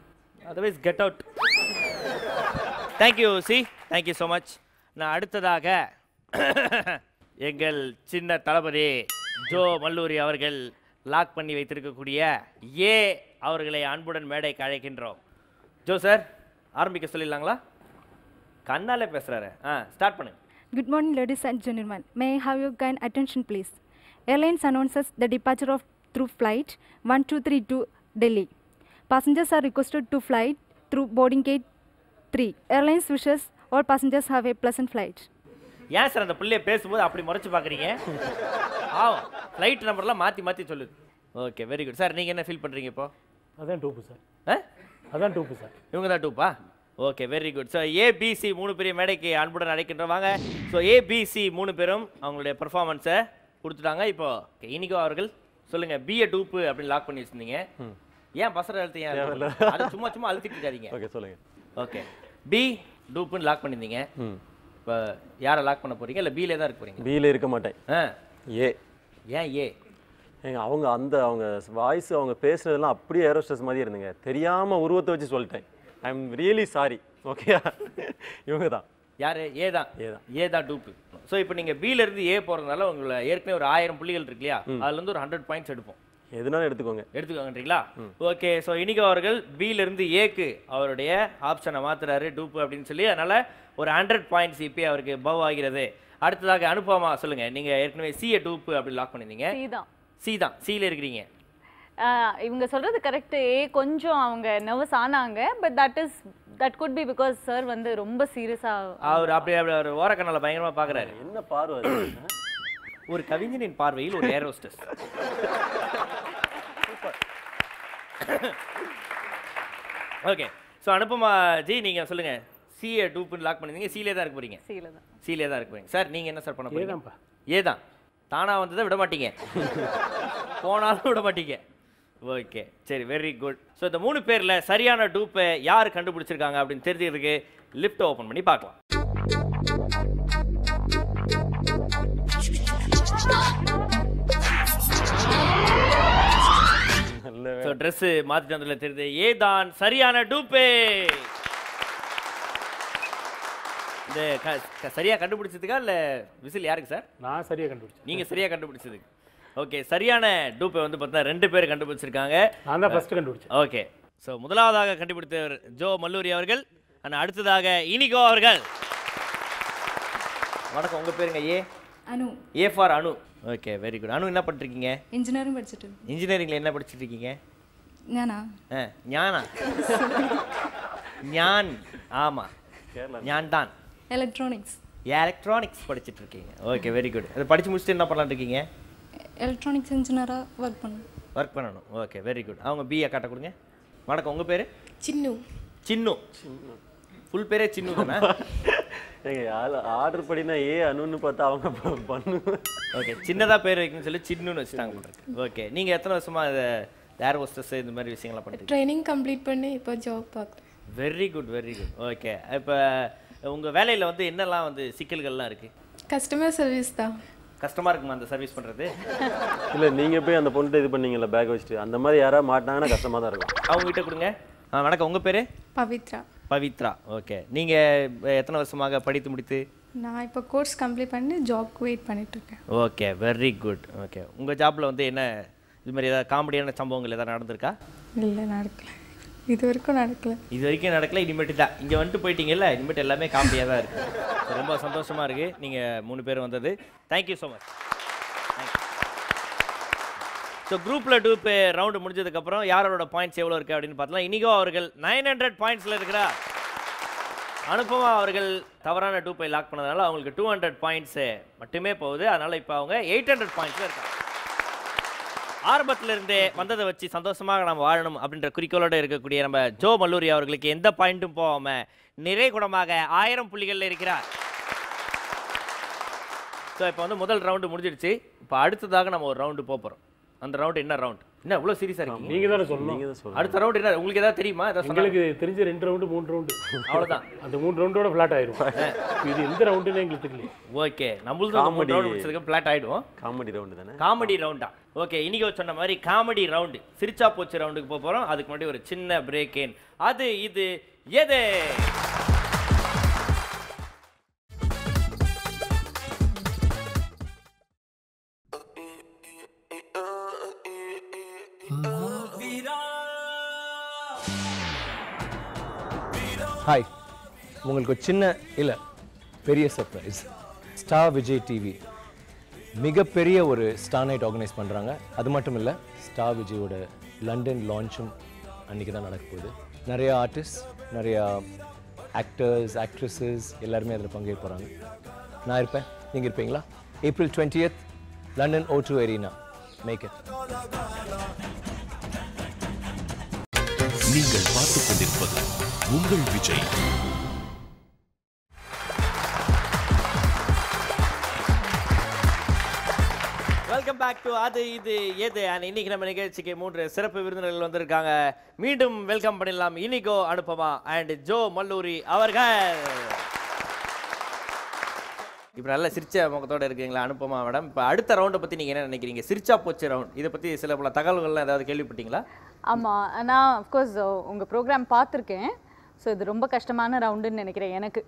otherwise get out thank you see thank you so much நான் அடுத்ததாக எங்கள் சின்ன தளபதி ஜோ மல்லூரி அவர்கள் லாக் பண்ணி வைத்திருக்கக்கூடிய ஏ அவர்களை அன்புடன் மேடைக்கு அழைக்கின்றோம் ஜோ சார் ஆரம்பிக்க சொல்லிடலாங்களா கண்ணாலே பேசுறாரு ஆ ஸ்டார்ட் பண்ணுங்க Good morning, ladies and gentlemen. May I have your kind attention, please? Airlines announces the departure of through flight 123 to Delhi. Passengers are requested to fly through boarding gate 3. Airlines wishes all passengers have a pleasant flight. ஏன் sir அந்த பிள்ளைய பேசும்போது அப்படி முறைச்சு பார்க்குறீங்க ஆமாம் flight நம்பர்லாம் மாற்றி மாற்றி சொல்லுது ஓகே வெரி குட் சார் நீங்கள் என்ன ஃபீல் பண்ணுறீங்க இப்போ அதான் டூப்பு சார் ஆ அதான் டூப்பு சார் இவங்க தான் டூப்பா okay very good so ABC மூணு பெரிய மேடைக்கு அன்புடன் அழைக்கின்றோம் வாங்க ஸோ ஏபிசி மூணு பேரும் அவங்களுடைய பெர்ஃபார்மன்ஸை கொடுத்துட்டாங்க இப்போ இனிகோ அவர்கள் சொல்லுங்க பிஏ டூப்பு அப்படின்னு லாக் பண்ணி வச்சிருந்தீங்க ஏன் பசர அழுத்தி ஏன் தேவையில்ல. அதை சும்மா சும்மா அழுத்திட்டு இருக்காதீங்க ஓகே சொல்லுங்க ஓகே பி டூப்புன்னு லாக் பண்ணியிருந்தீங்க ம் இப்போ யாரை லாக் பண்ண போறீங்க இல்லை பியிலே தான் இருக்க போறீங்க பியில் இருக்க மாட்டேன் ஆ ஏ ஏன் ஏ ஏங்க அவங்க அந்த அவங்க வாய்ஸ் அவங்க பேசுனதெல்லாம் அப்படியே ஏரோ ஸ்ட்ரெஸ் மாதிரி இருந்துங்க தெரியாமல் உருவத்தை வச்சு சொல்லிட்டேன் I am really sorry okay இவங்க தான் யாரு ஏ தான் A தான். ஏ தான் டூப்பு ஸோ இப்போ நீங்கள் பில இருந்து ஏ போகிறதுனால உங்களை ஏற்கனவே ஒரு ஆயிரம் புள்ளிகள் இருக்கு இல்லையா அதுலேருந்து ஒரு ஹண்ட்ரட் பாயிண்ட்ஸ் எடுப்போம் எதுனாலும் எடுத்துக்கோங்க எடுத்துக்கோங்கன்றீங்களா ஓகே ஸோ இனிகோ அவர்கள் பில இருந்து ஏக்கு அவருடைய ஆப்ஷனை மாத்துறாரு டூப்பு அப்படின்னு சொல்லி அதனால ஒரு ஹண்ட்ரட் பாயிண்ட்ஸ் இப்போ அவருக்கு பவ் ஆகிறது அடுத்ததாக அனுபவமா சொல்லுங்க நீங்க ஏற்கனவே சிஏ டூப்பு அப்படி லாக் பண்ணிருந்தீங்க சி தான் சி தான் சியில் இருக்கிறீங்க ஆஹ் இவங்க சொல்றது கரெக்ட் ஏ கொஞ்சம் அவங்க நர்வஸ் ஆனாங்க but that is that good B because sir வந்து ரொம்ப சீரியஸா அவர் அப்படி அப்படி அவர் ஓரக்கண்ணால பயங்கரமா பார்க்கறாரு என்ன பார்வை அது? ஒரு கவிஞனின் பார்வையில் ஒரு air hostess okay so Anupama ji நீங்க சொல்லுங்க சிஏ டூப்புன்னு லாக் பண்ணிருந்தீங்க சீலே தான் இருக்க போறீங்க சீல தான் சீலே தான் இருக்க போறீங்க சார் நீங்க என்ன சார் பண்ண போறீங்க ஏதான்ப்பா. ஏ தான் தானா வந்ததை விட மாட்டீங்க போனாலும் விட மாட்டீங்க ஓகே சரி வெரி குட் ஸோ இந்த மூணு பேர்ல சரியான டூப்பை யார் கண்டுபிடிச்சிருக்காங்க அப்படின்னு தெரிஞ்சுக்கிறதுக்கு லிஃப்ட் ஓப்பன் பண்ணி பார்க்கலாம் நல்ல ஸோ ட்ரெஸ் மாத்திட்டு வந்ததுல தெரியுது ஏதான் சரியான டூப்பே இந்த க- க- சரியா கண்டுபிடிச்சதுக்கா இல்ல விசில் யாருக்கு சார் நான் சரியாக கண்டுபிடிச்சேன் நீங்க சரியா கண்டுபிடிச்சதுக்கு ஓகே சரியான டூப்பை வந்து பார்த்தா ரெண்டு பேர் கண்டுபிடிச்சிருக்காங்க நான் தான் ஃபஸ்ட்டு கண்டுபிடிச்சேன் ஓகே ஸோ முதலாவதாக கண்டுபிடித்தவர் ஜோ மல்லூரி அவர்கள் அண்ட் அடுத்ததாக இனிகோ அவர்கள் வணக்கம் உங்க பேருங்க A Anu A for Anu okay very good Anu என்ன பண்ணிருக்கீங்க இன்ஜினியரிங் படிச்சுட்டு இன்ஜினியரிங்ல என்ன படிச்சிட்டு இருக்கீங்க ஞானா ஆ, ஞானா ஞான் ஆமா ஞான் தான் எலக்ட்ரானிக்ஸ் எலக்ட்ரானிக்ஸ் படிச்சிட்டு இருக்கீங்க ஓகே வெரி குட் அதை படிச்சு முடிச்சுட்டு என்ன பண்ணலாம்னு இருக்கீங்க எலக்ட்ரானிக்ஸ் இன்ஜினியராக ஒர்க் பண்ணேன் ஒர்க் பண்ணணும் ஓகே வெரி குட் அவங்க பிஏ காட்ட கொடுங்க வணக்கம் உங்க பேரு சின்னு சின்னு ஃபுல் பேரே சின்னு தானே ஏங்க ஆர்டர் படினா ஏ அனுன்னு பார்த்தா அவங்க ப- பண்ணு ஓகே சின்னதா பேர் வைக்கணும்னு சொல்லி சின்னுன்னு வச்சுட்டாங்க போட்டுருக்கு ஓகே நீங்க எத்தனை வருஷமா இதை ஏர் ஹோஸ்டஸ் இந்த மாதிரி விஷயங்கள்லாம் பண்ணிட்டு ட்ரைனிங் கம்ப்ளீட் பண்ணி இப்போ ஜாப் பார்க்குறேன் very good very good okay இப்போ உங்க வேலையில வந்து என்னெல்லாம் வந்து சிக்கல்கள்லாம் இருக்கு கஸ்டமர் சர்வீஸ் தான் கஷ்டமா இருக்குமா அந்த சர்வீஸ் பண்றது இல்லை நீங்கள் போய் அந்த பொண்ணுகிட்ட இது பண்ணீங்கல்ல பேக் வச்சுட்டு அந்த மாதிரி யாராவது மாட்டினாங்கன்னா கஷ்டமாக தான் இருக்கும் அவங்க கிட்ட கொடுங்க ஆ வணக்கம் உங்க பேரு பவித்ரா பவித்ரா ஓகே நீங்க எத்தனை வருஷமாக படித்து முடித்து நான் இப்போ கோர்ஸ் கம்ப்ளீட் பண்ணி ஜாப்க்கு வெயிட் பண்ணிட்டு இருக்கேன் ஓகே வெரி குட் ஓகே உங்க ஜாப்ல வந்து என்ன இது மாதிரி ஏதாவது காமெடியான சம்பவங்கள் ஏதாவது நடந்திருக்கா இல்லை நடக்கல இது வரைக்கும் நடக்கல இது வரைக்கும் நடக்கல இனிமேட்டு தான் இங்கே வந்துட்டு போயிட்டீங்கல்ல இனிமேட்டு எல்லாமே காமெடியாக தான் இருக்குது ரொம்ப சந்தோஷமா இருக்கு நீங்கள் மூணு பேர் வந்தது தேங்க்யூ ஸோ மச் ஸோ குரூப்பில் டூப் ரவுண்டு முடிஞ்சதுக்கப்புறம் யாரோட பாயிண்ட்ஸ் எவ்வளோ இருக்குது அப்படின்னு பார்த்தலாம் இனிகோ அவர்கள் நைன் ஹண்ட்ரட் பாயிண்ட்ஸில் இருக்கிறார் அனுபவா அவர்கள் தவறான டூப்பை லாக் பண்ணதுனால அவங்களுக்கு டூ ஹண்ட்ரட் பாயிண்ட்ஸு மட்டுமே போகுது அதனால் இப்போ அவங்க எயிட் ஹண்ட்ரட் பாயிண்ட்ஸில் இருக்காங்க ஆரம்பத்துல இருந்தே வந்ததை வச்சு சந்தோஷமாக நம்ம வாழணும் அப்படின்ற குறிக்கோளோட இருக்கக்கூடிய நம்ம ஜோ மல்லூரி அவர்களுக்கு எந்த பாயிண்ட்டும் போகாம நிறை குணமாக ஆயிரம் புள்ளிகள்ல இருக்கிறார் ஸோ இப்போ வந்து முதல் ரவுண்டு முடிஞ்சிடுச்சு இப்போ அடுத்ததாக நம்ம ஒரு ரவுண்டு போகிறோம் அந்த ரவுண்டு என்ன ரவுண்ட் என்ன இவ்வளோ சீரியஸாக இருக்கீங்க நீங்க தானே சொல்லணும் நீங்க தான் சொல்லுங்க அடுத்த ரவுண்ட் என்ன உங்களுக்கு ஏதாவது தெரியுமா ஏதாவது சொன்னா- எங்களுக்கு தெரிஞ்ச ரெண்டு ரவுண்டு மூணு ரவுண்டு அவ்வளவுதான். அந்த மூணு ரவுண்டோட ஃபிளாட் ஆயிரும் இது எந்த ரவுண்டுன்னு எங்களுக்கு தெரியல ஓகே நம்மளும் மூணு Comedy. ரவுண்ட் முடிச்சதுக்கு பிளாட் ஆயிடும் காமெடி ரவுண்டு தானே காமெடி ரவுண்டா ஓகே இன்னைக்கு சொன்ன மாதிரி காமெடி ரவுண்டு சிரிச்சா போச்சு ரவுண்டுக்கு போக போறோம் அதுக்கு முன்னாடி ஒரு சின்ன பிரேக் இன் அது இது எது ஹாய் உங்களுக்கு ஒரு சின்ன இல்லை பெரிய சர்ப்ரைஸ் ஸ்டார் விஜய் டிவி மிகப்பெரிய ஒரு ஸ்டார் நைட் ஆர்கனைஸ் பண்ணுறாங்க அது மட்டும் இல்லை ஸ்டார் விஜயோட லண்டன் லான்ச்சும் அன்றைக்கி தான் நடக்க போகுது நிறையா ஆர்டிஸ்ட் நிறையா ஆக்டர்ஸ் ஆக்ட்ரஸஸ் எல்லாருமே அதில் பங்கேற்க போகிறாங்க நான் இருப்பேன் நீங்கள் இருப்பீங்களா April twentieth London O two arena make it நீங்கள் பார்த்துக் கொண்டிருப்பது உங்கள் விஜய் வெல்கம் பேக் டு அது இது எது அண்ட் இன்னைக்கு நம்ம நிகழ்ச்சிக்கு மூன்று சிறப்பு விருந்தினர்கள் வந்திருக்காங்க மீண்டும் வெல்கம் பண்ணிடலாம் இனிகோ அனுபமா அண்ட் ஜோ மல்லூரி அவர்கள் இப்போ நல்ல சிரிச்ச முகத்தோட இருக்கீங்களா அனுப்பமா மேடம் இப்போ அடுத்த ரவுண்டை பற்றி நீங்கள் என்ன நினைக்கிறீங்க சிரிச்சா போச்சு ரவுண்ட் இதை பற்றி சில பல தகவல்கள்லாம் ஏதாவது கேள்விப்பட்டீங்களா ஆமாம் நான் அஃப்கோர்ஸ் உங்கள் ப்ரோக்ராம் பார்த்துருக்கேன் ஸோ இது ரொம்ப கஷ்டமான ரவுண்டுன்னு நினைக்கிறேன் எனக்கு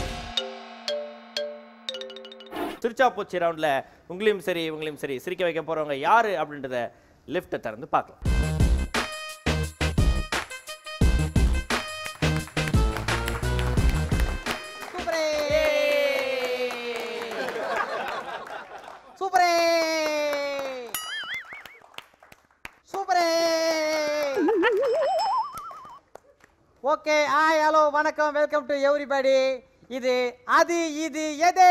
சிரிச்சா போச்சு ரவுண்டில் உங்களையும் சரி இவங்களையும் சரி சிரிக்க வைக்க போகிறவங்க யார் அப்படின்றத லிஃப்ட்டை திறந்து பார்க்கலாம் சூப்பரே சூப்பரே ஓகே ஹாய் ஹலோ வணக்கம் வெல்கம் டு எவ்ரிபடி இது அது இது எதே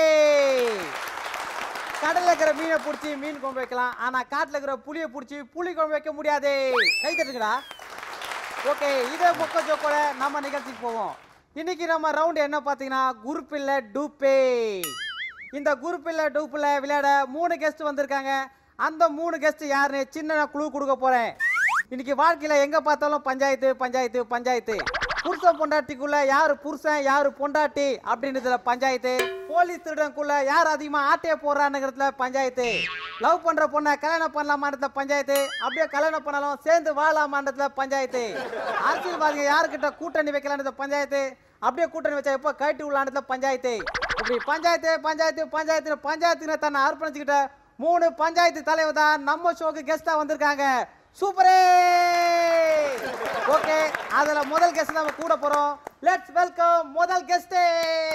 கடல்ல இருக்கிற மீனை பிடிச்சி மீன் குழம்பு வைக்கலாம் ஆனா காட்டுல இருக்கிற புளியை பிடிச்சி புளி குழம்பு வைக்க முடியாது கை தட்டுங்கடா ஓகே இதே பொக்க ஜோக்கோட நம்ம நிகழ்ச்சிக்கு போவோம் இன்னைக்கு நம்ம ரவுண்ட் என்ன பார்த்தீங்கன்னா குரூப் இல்லை டூப்பே இந்த குரூப் இல்லை டூப்பில் விளையாட மூணு கெஸ்ட் வந்திருக்காங்க அந்த மூணு கெஸ்ட் யாருன்னு சின்ன குழு கொடுக்க போறேன் இன்னைக்கு வாழ்க்கையில எங்க பார்த்தாலும் பஞ்சாயத்து பஞ்சாயத்து பஞ்சாயத்து புருஷன் பொண்டாட்டிக்குள்ள யாரு புருஷன் யாரு பொண்டாட்டி அப்படின்றதுல பஞ்சாயத்து போலீஸ் திருடனுக்குள்ள யார் அதிகமா ஆட்டைய போடுறானுங்கிறதுல பஞ்சாயத்து லவ் பண்ற பொண்ணை கல்யாணம் பண்ணலாமான்றதுல பஞ்சாயத்து அப்படியே கல்யாணம் பண்ணாலும் சேர்ந்து வாழலாமான்றதுல பஞ்சாயத்து அரசியல்வாதிகள் யாருக்கிட்ட கூட்டணி வைக்கலான்றதுல பஞ்சாயத்து அப்படியே கூட்டணி வச்சா எப்போ கழட்டி விடலான்றதுல பஞ்சாயத்து இப்படி பஞ்சாயத்து பஞ்சாயத்து பஞ்சாயத்து பஞ்சாயத்துன்னு தன்னை அர்ப்பணிச்சுக்கிட்ட மூணு பஞ்சாயத்து தலைவர் தான் நம்ம ஷோக்கு கெஸ்டா வந்திருக்காங்க சூப்பரே ஓகே அதுல முதல் கெஸ்ட் நம்ம கூட போறோம் லெட்ஸ் வெல்கம் முதல் கெஸ்டே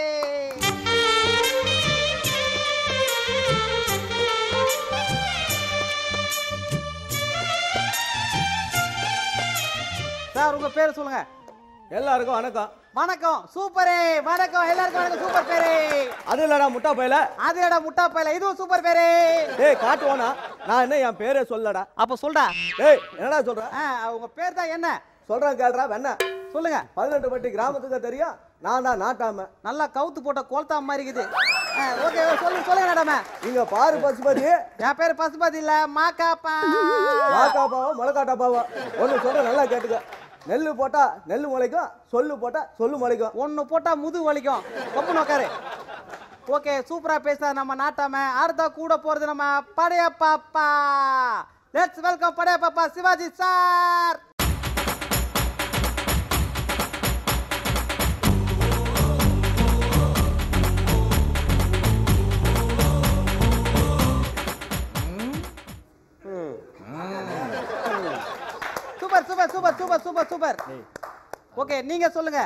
சார் உங்க பேர் சொல்லுங்க எல்லாருக்கும் வணக்கம் வணக்கம் சூப்பரே வணக்கம் எல்லாருக்கும் வணக்கம் சூப்பர் பேரு அது இல்லடா முட்டா பையல அது என்னடா முட்டா பையல இதுவும் சூப்பர் பேரு டேய் காட்டுவானா நான் என்ன என் பேரே சொல்லடா அப்ப சொல்டா டேய் என்னடா சொல்ற ஆ, உங்க பேர் தான் என்ன சொல்றேன் கேள்றா வெண்ண சொல்லுங்க பதினெட்டு பட்டி கிராமத்துக்கு தெரியும் நான் தான் நாட்டாம நல்லா கவுத்து போட்ட கோல்தா மாதிரி இருக்குது ஓகே சொல்லுங்க சொல்லுங்க மேடம் இங்க பாரு பசுபதி என் பேர் பசுபதி இல்ல மாக்காப்பா மாக்கா பாவம் முளக்காட்டா பாவம் ஒன்று சொல்ற நல்லா கேட்டுக்க நெல்லு போட்டா நெல்லு முளைக்கும் சொல்லு போட்டா சொல்லு முளைக்கும் ஒன்னு போட்டா முது வலிக்கும் கப்பு உட்காரு ஓகே சூப்பரா பேச நம்ம நாட்டாம அடுத்த கூட போறது நம்ம படைய பாப்பா let's welcome Padayappa Sivaji sir super super super super super super okay நீங்க சொல்லுங்க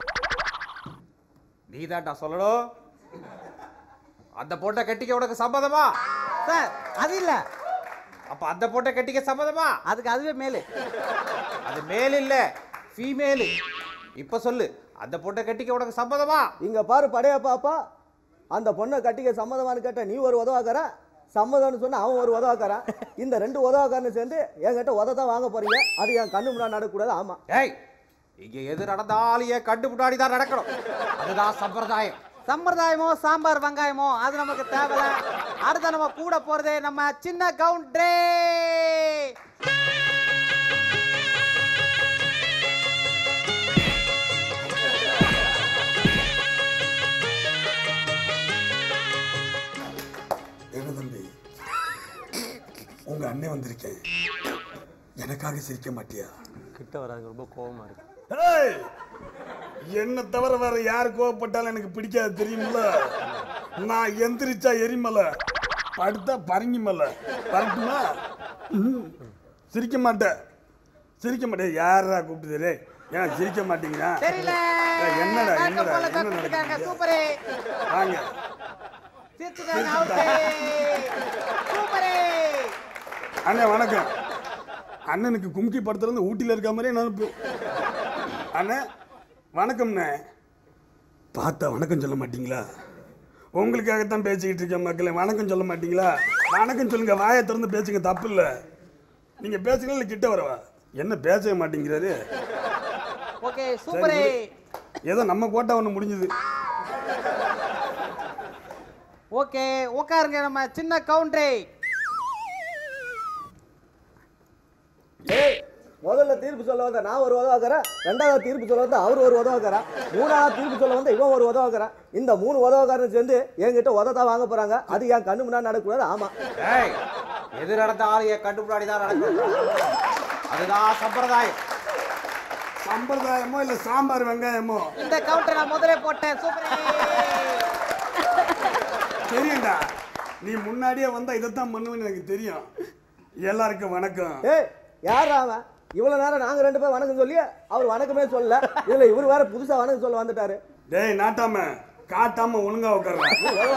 நீ தான்டா சொல்லணும் அந்த பொண்ணை கட்டிக்க உனக்கு சம்மதமா சார் அது இல்ல அப்ப அந்த பொண்ணை கட்டிக்க சம்மதமா அதுக்கு அதுவே மேலு அது மேல் இல்ல ஃபீமேல் இப்ப சொல்லு அந்த பொண்ணை கட்டிக்க உனக்கு சம்மதமா இங்க பாரு படைய பாப்பா அந்த பொண்ணை கட்டிக்க சம்மதமானு கேட்ட நீ ஒரு உதவாக்கார சம்மதம்னு சொன்னா அவன் ஒரு உதவாக்காரன் இந்த ரெண்டு உதவாக்காரன்னு சேர்ந்து என்கிட்ட உத தான் வாங்க போறீங்க அது என் கண்ணு முன்னாடி நடக்கக்கூடாது ஆமா ஏய் இங்க எது நடந்தாலும் என் கண்டு முன்னாடி தான் நடக்கணும் அதுதான் சம்பிரதாயம் சம்பிரதாயமோ சாம்பார் வெங்காயமோ அது நமக்கு தேவையில்ல அடுத்த நம்ம கூட போறது நம்ம சின்ன கவுண்டரே என்ன தம்பி உங்க அண்ணன் வந்திருக்கேன் எனக்காக சிரிக்க மாட்டியா கிட்ட வராது ரொம்ப கோவமா இருக்கு ஏய் என்ன தவிர வேற யார் கோவப்பட்டாலும் எனக்கு பிடிக்காது தெரியுமில்ல நான் எந்திரிச்சா எரிமலை படுத்தா பரங்கி மலை பரட்டுமா ம். சிரிக்க மாட்டேன் சிரிக்க மாட்டேன் யாரா கூப்பிட்டு டேய்? ஏன் சிரிக்க மாட்டீங்களா தெரியல ஏய், என்னடா வேட்டம் என்னடா போல என்ன தப்பிச்சிருக்காங்க நடக்குது சூப்பரே வாங்க சிரிச்சுட்டாங்க அவுட்டே சூப்பரே அண்ணே வணக்கம் அண்ணனுக்கு கும்கி படத்துல இருந்து ஊட்டியில் இருக்க மாதிரியே நினப்பு அண்ணே வணக்கம்ண்ணே பார்த்தா வணக்கம் சொல்ல மாட்டீங்களா உங்களுக்காகத்தான் பேசிக்கிட்டு இருக்கேன் மக்களே வணக்கம் சொல்ல மாட்டீங்களா வணக்கம் சொல்லுங்க வாயை திறந்து பேசுங்க தப்பு இல்லை நீங்க பேசுங்களா இல்லை கிட்ட வரவா என்ன பேசவே மாட்டேங்கிறாரு ஓகே சரி, சூப்பரே விடு. ஏதோ நம்ம கோட்டா ஒன்று முடிஞ்சது ஓகே உட்காருங்க நம்ம சின்ன கவுண்டரே ஏய் முதல்ல தீர்ப்பு சொல்ல வந்த நான் ஒரு உதவாக்கிறேன் ரெண்டாவது தீர்ப்பு சொல்ல வந்த அவர் ஒரு உதவாக்கிறேன் மூணாவது தீர்ப்பு சொல்ல வந்த இவன் ஒரு உதவாக்கிறேன் இந்த மூணு உதவக்காரன் சேர்ந்து என்கிட்ட உதத்தான் வாங்க போறாங்க அது என் கண்ணு முன்னாடி நடக்கக்கூடாது ஆமா ஏய் எது நடந்தாலும் என் கட்டுப்படாடி தான் நடக்கும் அதுதான் சம்பிரதாயம் சம்பிரதாயமோ இல்லை சாம்பார் வெங்காயமோ இந்த கவுண்டர் நான் முதல்ல போட்டேன் சூப்பரே தெரியும்டா நீ முன்னாடியே வந்தா இதைத்தான் பண்ணுவேன்னு எனக்கு தெரியும் எல்லாருக்கும் வணக்கம் ஏய் யார் அவன் இவ்வளவு நேரம் நாங்க ரெண்டு பேரும் வணக்கம் சொல்லி அவர் வணக்கமே சொல்லல இதுல இவர் வேற புதுசா வணக்கம் சொல்ல வந்துட்டாரு டேய் நாட்டாம காட்டாம ஒழுங்கா உட்காருடா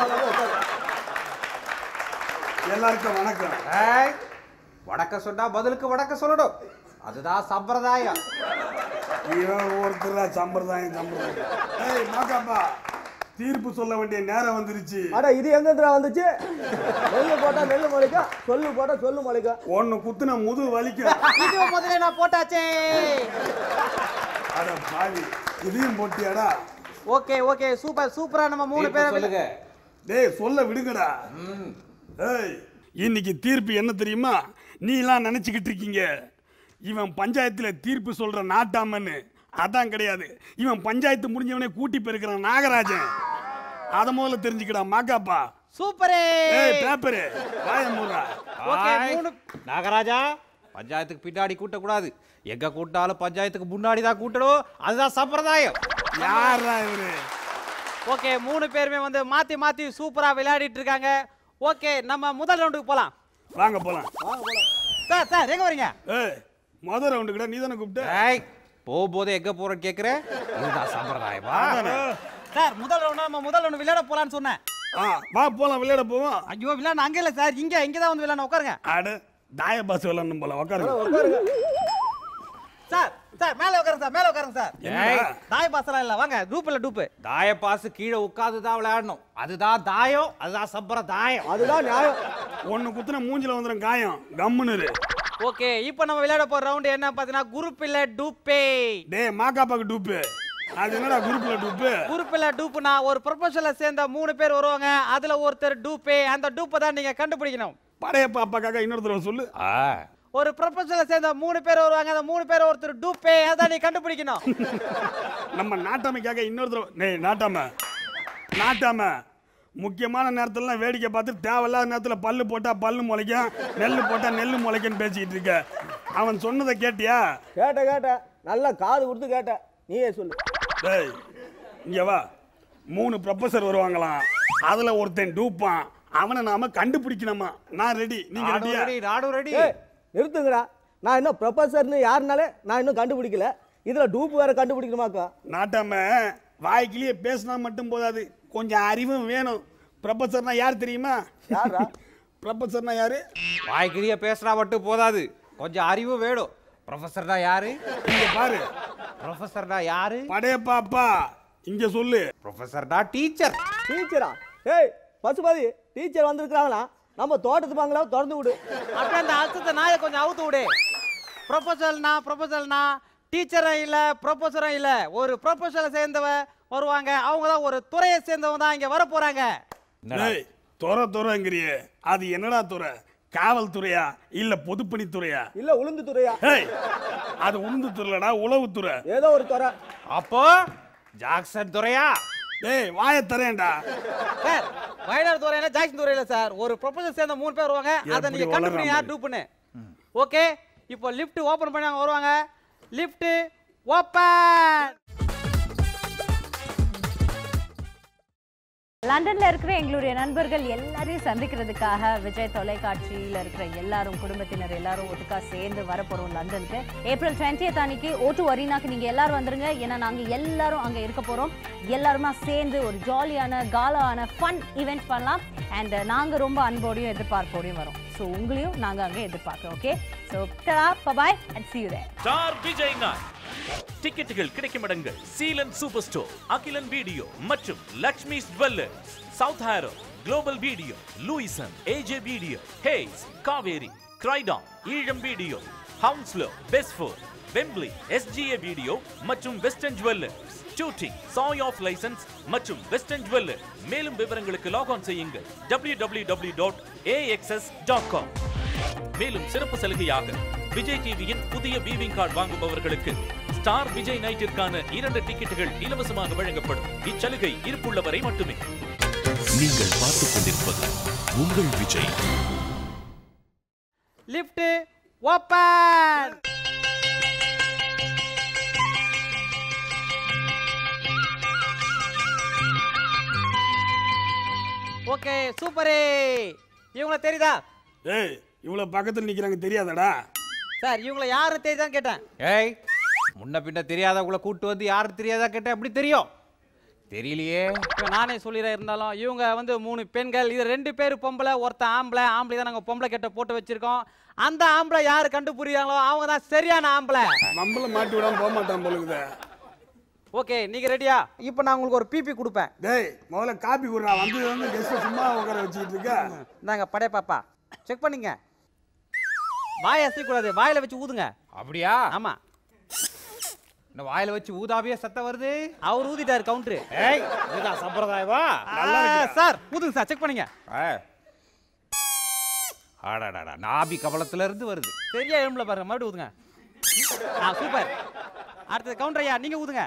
எல்லாருக்கும் வணக்கம் ஏய் வணக்கம் சொன்னா பதிலுக்கு வணக்கம் சொல்லணும் அதுதான் சம்பிரதாயம் இவன் ஒருத்தரா சம்பிரதாயம் சம்பிரதாயம் ஏய் மாக்காப்பா தீர்ப்பு சொல்ல வேண்டிய நேரம் வந்துருச்சு அட இது எங்க இருந்துடா வந்துச்சு நெல்லு போட்டா நெல்லு முளைக்கும் சொல்லு போட்டா சொல்லு முளைக்கும் ஒன்னு குத்துன முது வலிக்கும் இது முதல்ல நான் போட்டாச்சே அட பாவி இதையும் போட்டியாடா ஓகே ஓகே சூப்பர் சூப்பரா நம்ம மூணு பேரும் டேய் சொல்ல விடுங்கடா ஏய் இன்னைக்கு தீர்ப்பு என்ன தெரியுமா நீலாம் நினைச்சுக்கிட்டு இருக்கீங்க இவன் பஞ்சாயத்துல தீர்ப்பு சொல்ற நாட்டாமன்னு அதான் கிடையாது இவன் பஞ்சாயத்து முடிஞ்சவனே கூட்டி போயிருக்கிறான் நாகராஜன் அத முதல்ல தெரிஞ்சுக்கடா மாக்காப்பா சூப்பரே ஏய் பேப்பரு வாய மூடுறா ஓகே ஆய். மூணு நாகராஜா பஞ்சாயத்துக்கு பின்னாடி கூட்டக்கூடாது எங்க கூட்டாலும் பஞ்சாயத்துக்கு முன்னாடி தான் கூட்டணும் அதுதான் சம்பிரதாயம் யாரா இவரு ஓகே மூணு பேருமே வந்து மாத்தி மாத்தி சூப்பரா விளையாடிட்டு இருக்காங்க ஓகே நம்ம முதல் ரவுண்டுக்கு போலாம் வாங்க போலாம் சார் சார் எங்க வரீங்க ஏய் முத ரவுண்டு கூட நீ தானே கூப்பிட்ட ஏய் போகும்போது எங்க போறேன்னு கேக்குற இதுதான் சம்பிரதாயமா அதானே? சார் முதல் ரவுண்ட் நம்ம முதல் ரவுண்ட் விளையாட போலாம்னு சொன்னேன் ஆ வா போலாம் விளையாட போவோம் ஐயோ விளையாட அங்க இல்ல சார் இங்க இங்க தான் வந்து விளையாட உட்காருங்க அட தாய பாஸ் விளையாடணும் போல உட்காருங்க சார் சார் மேல உட்காருங்க சார் மேல உட்காருங்க சார் என்னடா? தாய் பாசலாம் இல்ல வாங்க டூப் இல்ல டூப் தாய பாசு கீழே உட்காந்து தான் விளையாடணும் அதுதான் தாயம் அதுதான் சம்பிரதாயம் அதுதான் நியாயம் ஒன்னு குத்துன மூஞ்சில வந்துடும் காயம் கம்முன்னு இரு. ஓகே இப்போ நம்ம விளையாட போற ரவுண்ட் என்ன பாத்தீங்கன்னா குரூப் இல்ல டூப்பே டேய் மாக்காப்பாக்கு டூப்பு அது என்னடா குரூப்ல டூப்பு குரூப் இல்ல டூப்னா ஒரு ப்ரொஃபஷனல சேர்ந்த மூணு பேர் வருவாங்க அதுல ஒருத்தர் டூப்பே அந்த டூப்பை தான் நீங்க கண்டுபிடிக்கணும் படையப்பா அப்பாக்காக இன்னொரு தடவை சொல்லு ஒரு ப்ரொஃபஷனல சேர்ந்த மூணு பேர் வருவாங்க அந்த மூணு பேர் ஒருத்தர் டூப்பே அதான் நீ கண்டுபிடிக்கணும் நம்ம நாட்டாமைக்காக இன்னொரு தடவை டேய் நாட்டாம நாட்டாம முக்கியமான நேரத்துலலாம் வேடிக்கை பார்த்து தேவையில்லாத நேரத்தில் பல்லு போட்டால் பல்லு முளைக்கும் நெல் போட்டால் நெல் முளைக்கும்னு பேசிக்கிட்டு இருக்க அவன் சொன்னதை கேட்டியா கேட்ட கேட்ட நல்லா காது கொடுத்து கேட்ட நீயே சொல்லு டேய் இங்கே வா மூணு ப்ரொஃபஸர் வருவாங்களாம் அதில் ஒருத்தன் டூப்பான் அவனை நாம கண்டுபிடிக்கணுமா நான் ரெடி நீங்க நானும் ரெடியா ready, நானும் ready. ஏய், நிறுத்துங்கடா நான் இன்னும் ப்ரொஃபஸர்னு யாருனாலே நான் இன்னும் கண்டுபிடிக்கல இதுல டூப் வேற கண்டுபிடிக்கணுமாக்கா நாட்டாம வாய்க்கிலேயே பேசினா மட்டும் போதாது கொஞ்சம் அறிவும் வேணும் ப்ரொஃபஸர்னா யார் தெரியுமா யாரா ப்ரொஃபஸர்னா யாரு வாய்க்கிழிய பேசுனா மட்டும் போதாது கொஞ்சம் அறிவு வேணும் ப்ரொஃபஸர்னா யாரு இங்க பாரு ப்ரொஃபஸர்னா யாரு படையப்பாப்பா இங்க சொல்லு ப்ரொஃபஸர்னா டீச்சர் டீச்சரா ஏய் பசுபதி டீச்சர் வந்திருக்கிறாங்களா நம்ம தோட்டத்து பாங்களா திறந்து விடு அப்படியே அந்த அழுத்தத்தை நாயை கொஞ்சம் அவுத்து விடு ப்ரொஃபஷனல்னா ப்ரொஃபஷனல்னா டீச்சரும் இல்ல ப்ரொஃபஸரும் இல்ல ஒரு ப்ரொஃபஷனல் சேர்ந்தவ வருவாங்க அவங்க தான் ஒரு துறையை சேர்ந்தவங்க தான் இங்க வர போறாங்க டேய் துறை துறைங்கிறியே அது என்னடா துறை காவல்துறையா இல்ல பொதுப்பணித்துறையா இல்ல உளுந்து துறையா ஏய் அது உளுந்து துறைலடா உளவுத்துறை ஏதோ ஒரு துறை அப்போ ஜாக்சன் துறையா டேய் வாயை தரேன்டா சார் வயநாடு துறையில ஜாக்சன் துறையில சார் ஒரு ப்ரொபோசல் சேர்ந்த மூணு பேர் வருவாங்க அதை எப்படி நீங்க கண்டுபிடிங்க வளர்றான் யார் டூப்னு ஓகே இப்போ லிஃப்ட் ஓபன் பண்ணி அவங்க வருவாங்க லிஃப்ட் ஓபன் லண்டன்ல இருக்கிற எங்களுடைய நண்பர்கள் எல்லாரையும் சந்திக்கிறதுக்காக விஜய் தொலைக்காட்சியில இருக்கிற எல்லாரும் குடும்பத்தினர் எல்லாரும் ஒட்டுக்கா சேர்ந்து வரப்போறோம் லண்டனுக்கு ஏப்ரல் டுவெண்ட்டியத் அன்னைக்கு ஓட்டு வரினாக்கு நீங்க எல்லாரும் வந்துருங்க ஏன்னா நாங்க எல்லாரும் அங்க இருக்க போறோம் எல்லாருமா சேர்ந்து ஒரு ஜாலியான காலான ஃபன் ஈவெண்ட் பண்ணலாம் அண்ட் நாங்க ரொம்ப அன்போடையும் எதிர்பார்ப்போடையும் வரோம் ஸோ உங்களையும் நாங்க அங்க எதிர்பார்க்கிறோம் okay so bye and see you there star Vijay night டிக்கெட்டுகள் கிடைக்கும் இடங்கள் Seelan super store Akilan video மற்றும் Lakshmi jewellers South Harrow global video Lewisham AJ video Hayes Kaveri Croydon Eelam video Hounslow பெஸ்ஃபோர் வெம்ப்லி எஸ்ஜிஏ வீடியோ மற்றும் வெஸ்டர்ன் ஜுவல்லர்ஸ் ஷூட்டிங் சாய் ஆஃப் லைசன்ஸ் மற்றும் western jeweller மேலும் விவரங்களுக்கு லாக் ஆன் செய்யுங்கள் www.axs.com மேலும் சிறப்பு சலுகையாக விஜய் டிவியின் புதிய வீவிங் கார்டு வாங்குபவர்களுக்கு ஸ்டார் விஜய் நைட்டிற்கான இரண்டு டிக்கெட்டுகள் இலவசமாக வழங்கப்படும் இச்சலுகை இருப்புள்ளவரை மட்டுமே நீங்கள் பார்த்துக் கொண்டிருப்பது உங்கள் விஜய் லிஃப்ட் ஓபன் ஓகே சூப்பரே இவங்கள தெரியுதா ஏய் இவ்வளவு பக்கத்துல நிக்கிறாங்க தெரியாதடா சார் இவங்கள யாரு தெரியுதான்னு கேட்டேன் ஏய் முன்ன பின்ன தெரியாதவங்கள கூட்டு வந்து யாரு தெரியாதா கேட்ட எப்படி தெரியும் தெரியலையே இப்போ நானே சொல்லிடுறேன் இருந்தாலும் இவங்க வந்து மூணு பெண்கள் இது ரெண்டு பேர் பொம்பளை ஒருத்தன் ஆம்பளை ஆம்பளை தான் நாங்கள் பொம்பளை கெட்ட போட்டு வச்சிருக்கோம் அந்த ஆம்பளை யார் கண்டுபிடிக்கிறாங்களோ அவங்க தான் சரியான ஆம்பளை நம்மள மாட்டி விடாம போக மாட்டான் போலுக்குதே ஓகே நீங்க ரெடியா இப்போ நான் உங்களுக்கு ஒரு பிபி கொடுப்பேன் டேய் முதல்ல காப்பி குடுறா வந்து வந்து கெஸ்ட் சும்மா உட்கார வச்சுக்கிட்டு இருக்க இந்தாங்க படைய பாப்பா செக் பண்ணிங்க வாயை அசைக்கூடாது வாயில வச்சு ஊதுங்க அப்படியா ஆமா இந்த வாயில வச்சு ஊதாவியே சத்தம் வருது அவர் ஊதிட்டாரு கவுண்டரு ஏய் இதுதான் சம்பிரதாயமா நல்லா சார் ஊதுங்க சார் செக் பண்ணுங்க ஆடாடாடா நாபி கபலத்துல இருந்து வருது சரியா எலும்புல பாருங்க மறுபடியும் ஊதுங்க ஆ சூப்பர் அடுத்தது கவுண்டர் ஐயா நீங்க ஊதுங்க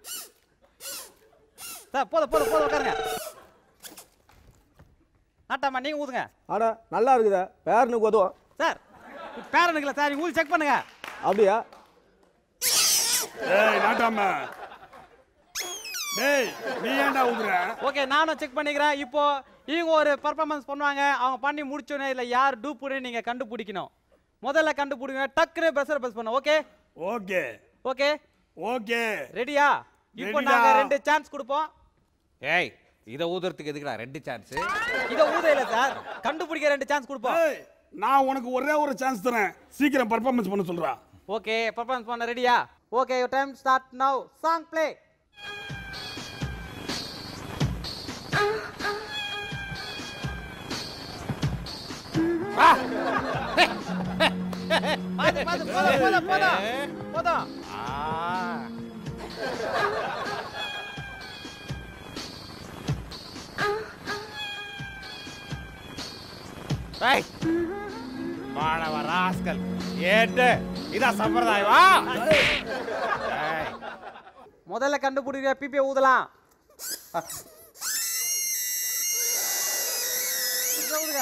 சார் போதும் போதும் போதும் உட்காருங்க நாட்டாமா நீங்க ஊதுங்க ஆட நல்லா இருக்குதே பேரனுக்கு உதவும் சார் பேரனுக்குல சார் நீங்க ஊதி செக் பண்ணுங்க அப்படியா ஏய் நாட்டாம டேய் நீ ஏன்டா ஊதுற ஓகே நானும் செக் பண்ணிக்கிறேன் இப்போ இவங்க ஒரு பர்ஃபார்மன்ஸ் பண்ணுவாங்க அவங்க பண்ணி முடிச்சோன்னே இல்லை யார் டூப்புன்னு நீங்க கண்டுபிடிக்கணும் முதல்ல கண்டுபிடிங்க டக்குனு ப்ரெஷர் ப்ரெஸ் பண்ண ஓகே ஓகே ஓகே ஓகே ரெடியா இப்போ Ready-டா. நாங்க ரெண்டு சான்ஸ் கொடுப்போம் ஏய் இதை ஊதுறதுக்கு எதுக்குடா ரெண்டு சான்ஸ் இத ஊத இல்ல சார் கண்டுபிடிக்க ரெண்டு சான்ஸ் கொடுப்போம் ஏய் நான் உனக்கு ஒரே ஒரு சான்ஸ் தரேன் சீக்கிரம் பர்ஃபார்மன்ஸ் பண்ண சொல்றா ஓகே பர்ஃபார்மன்ஸ் பண்ண ரெடியா okay your time start now song play பாத்து பாத்து போதும் போதும் போதும் போதும் ஏய் மாணவ ராஸ்கல் ஏட்டு இதான் சம்பிரதாயமா ஏய் முதல்ல கண்டுபிடிக்கிற பிபியை ஊதலாம் ஊதுங்க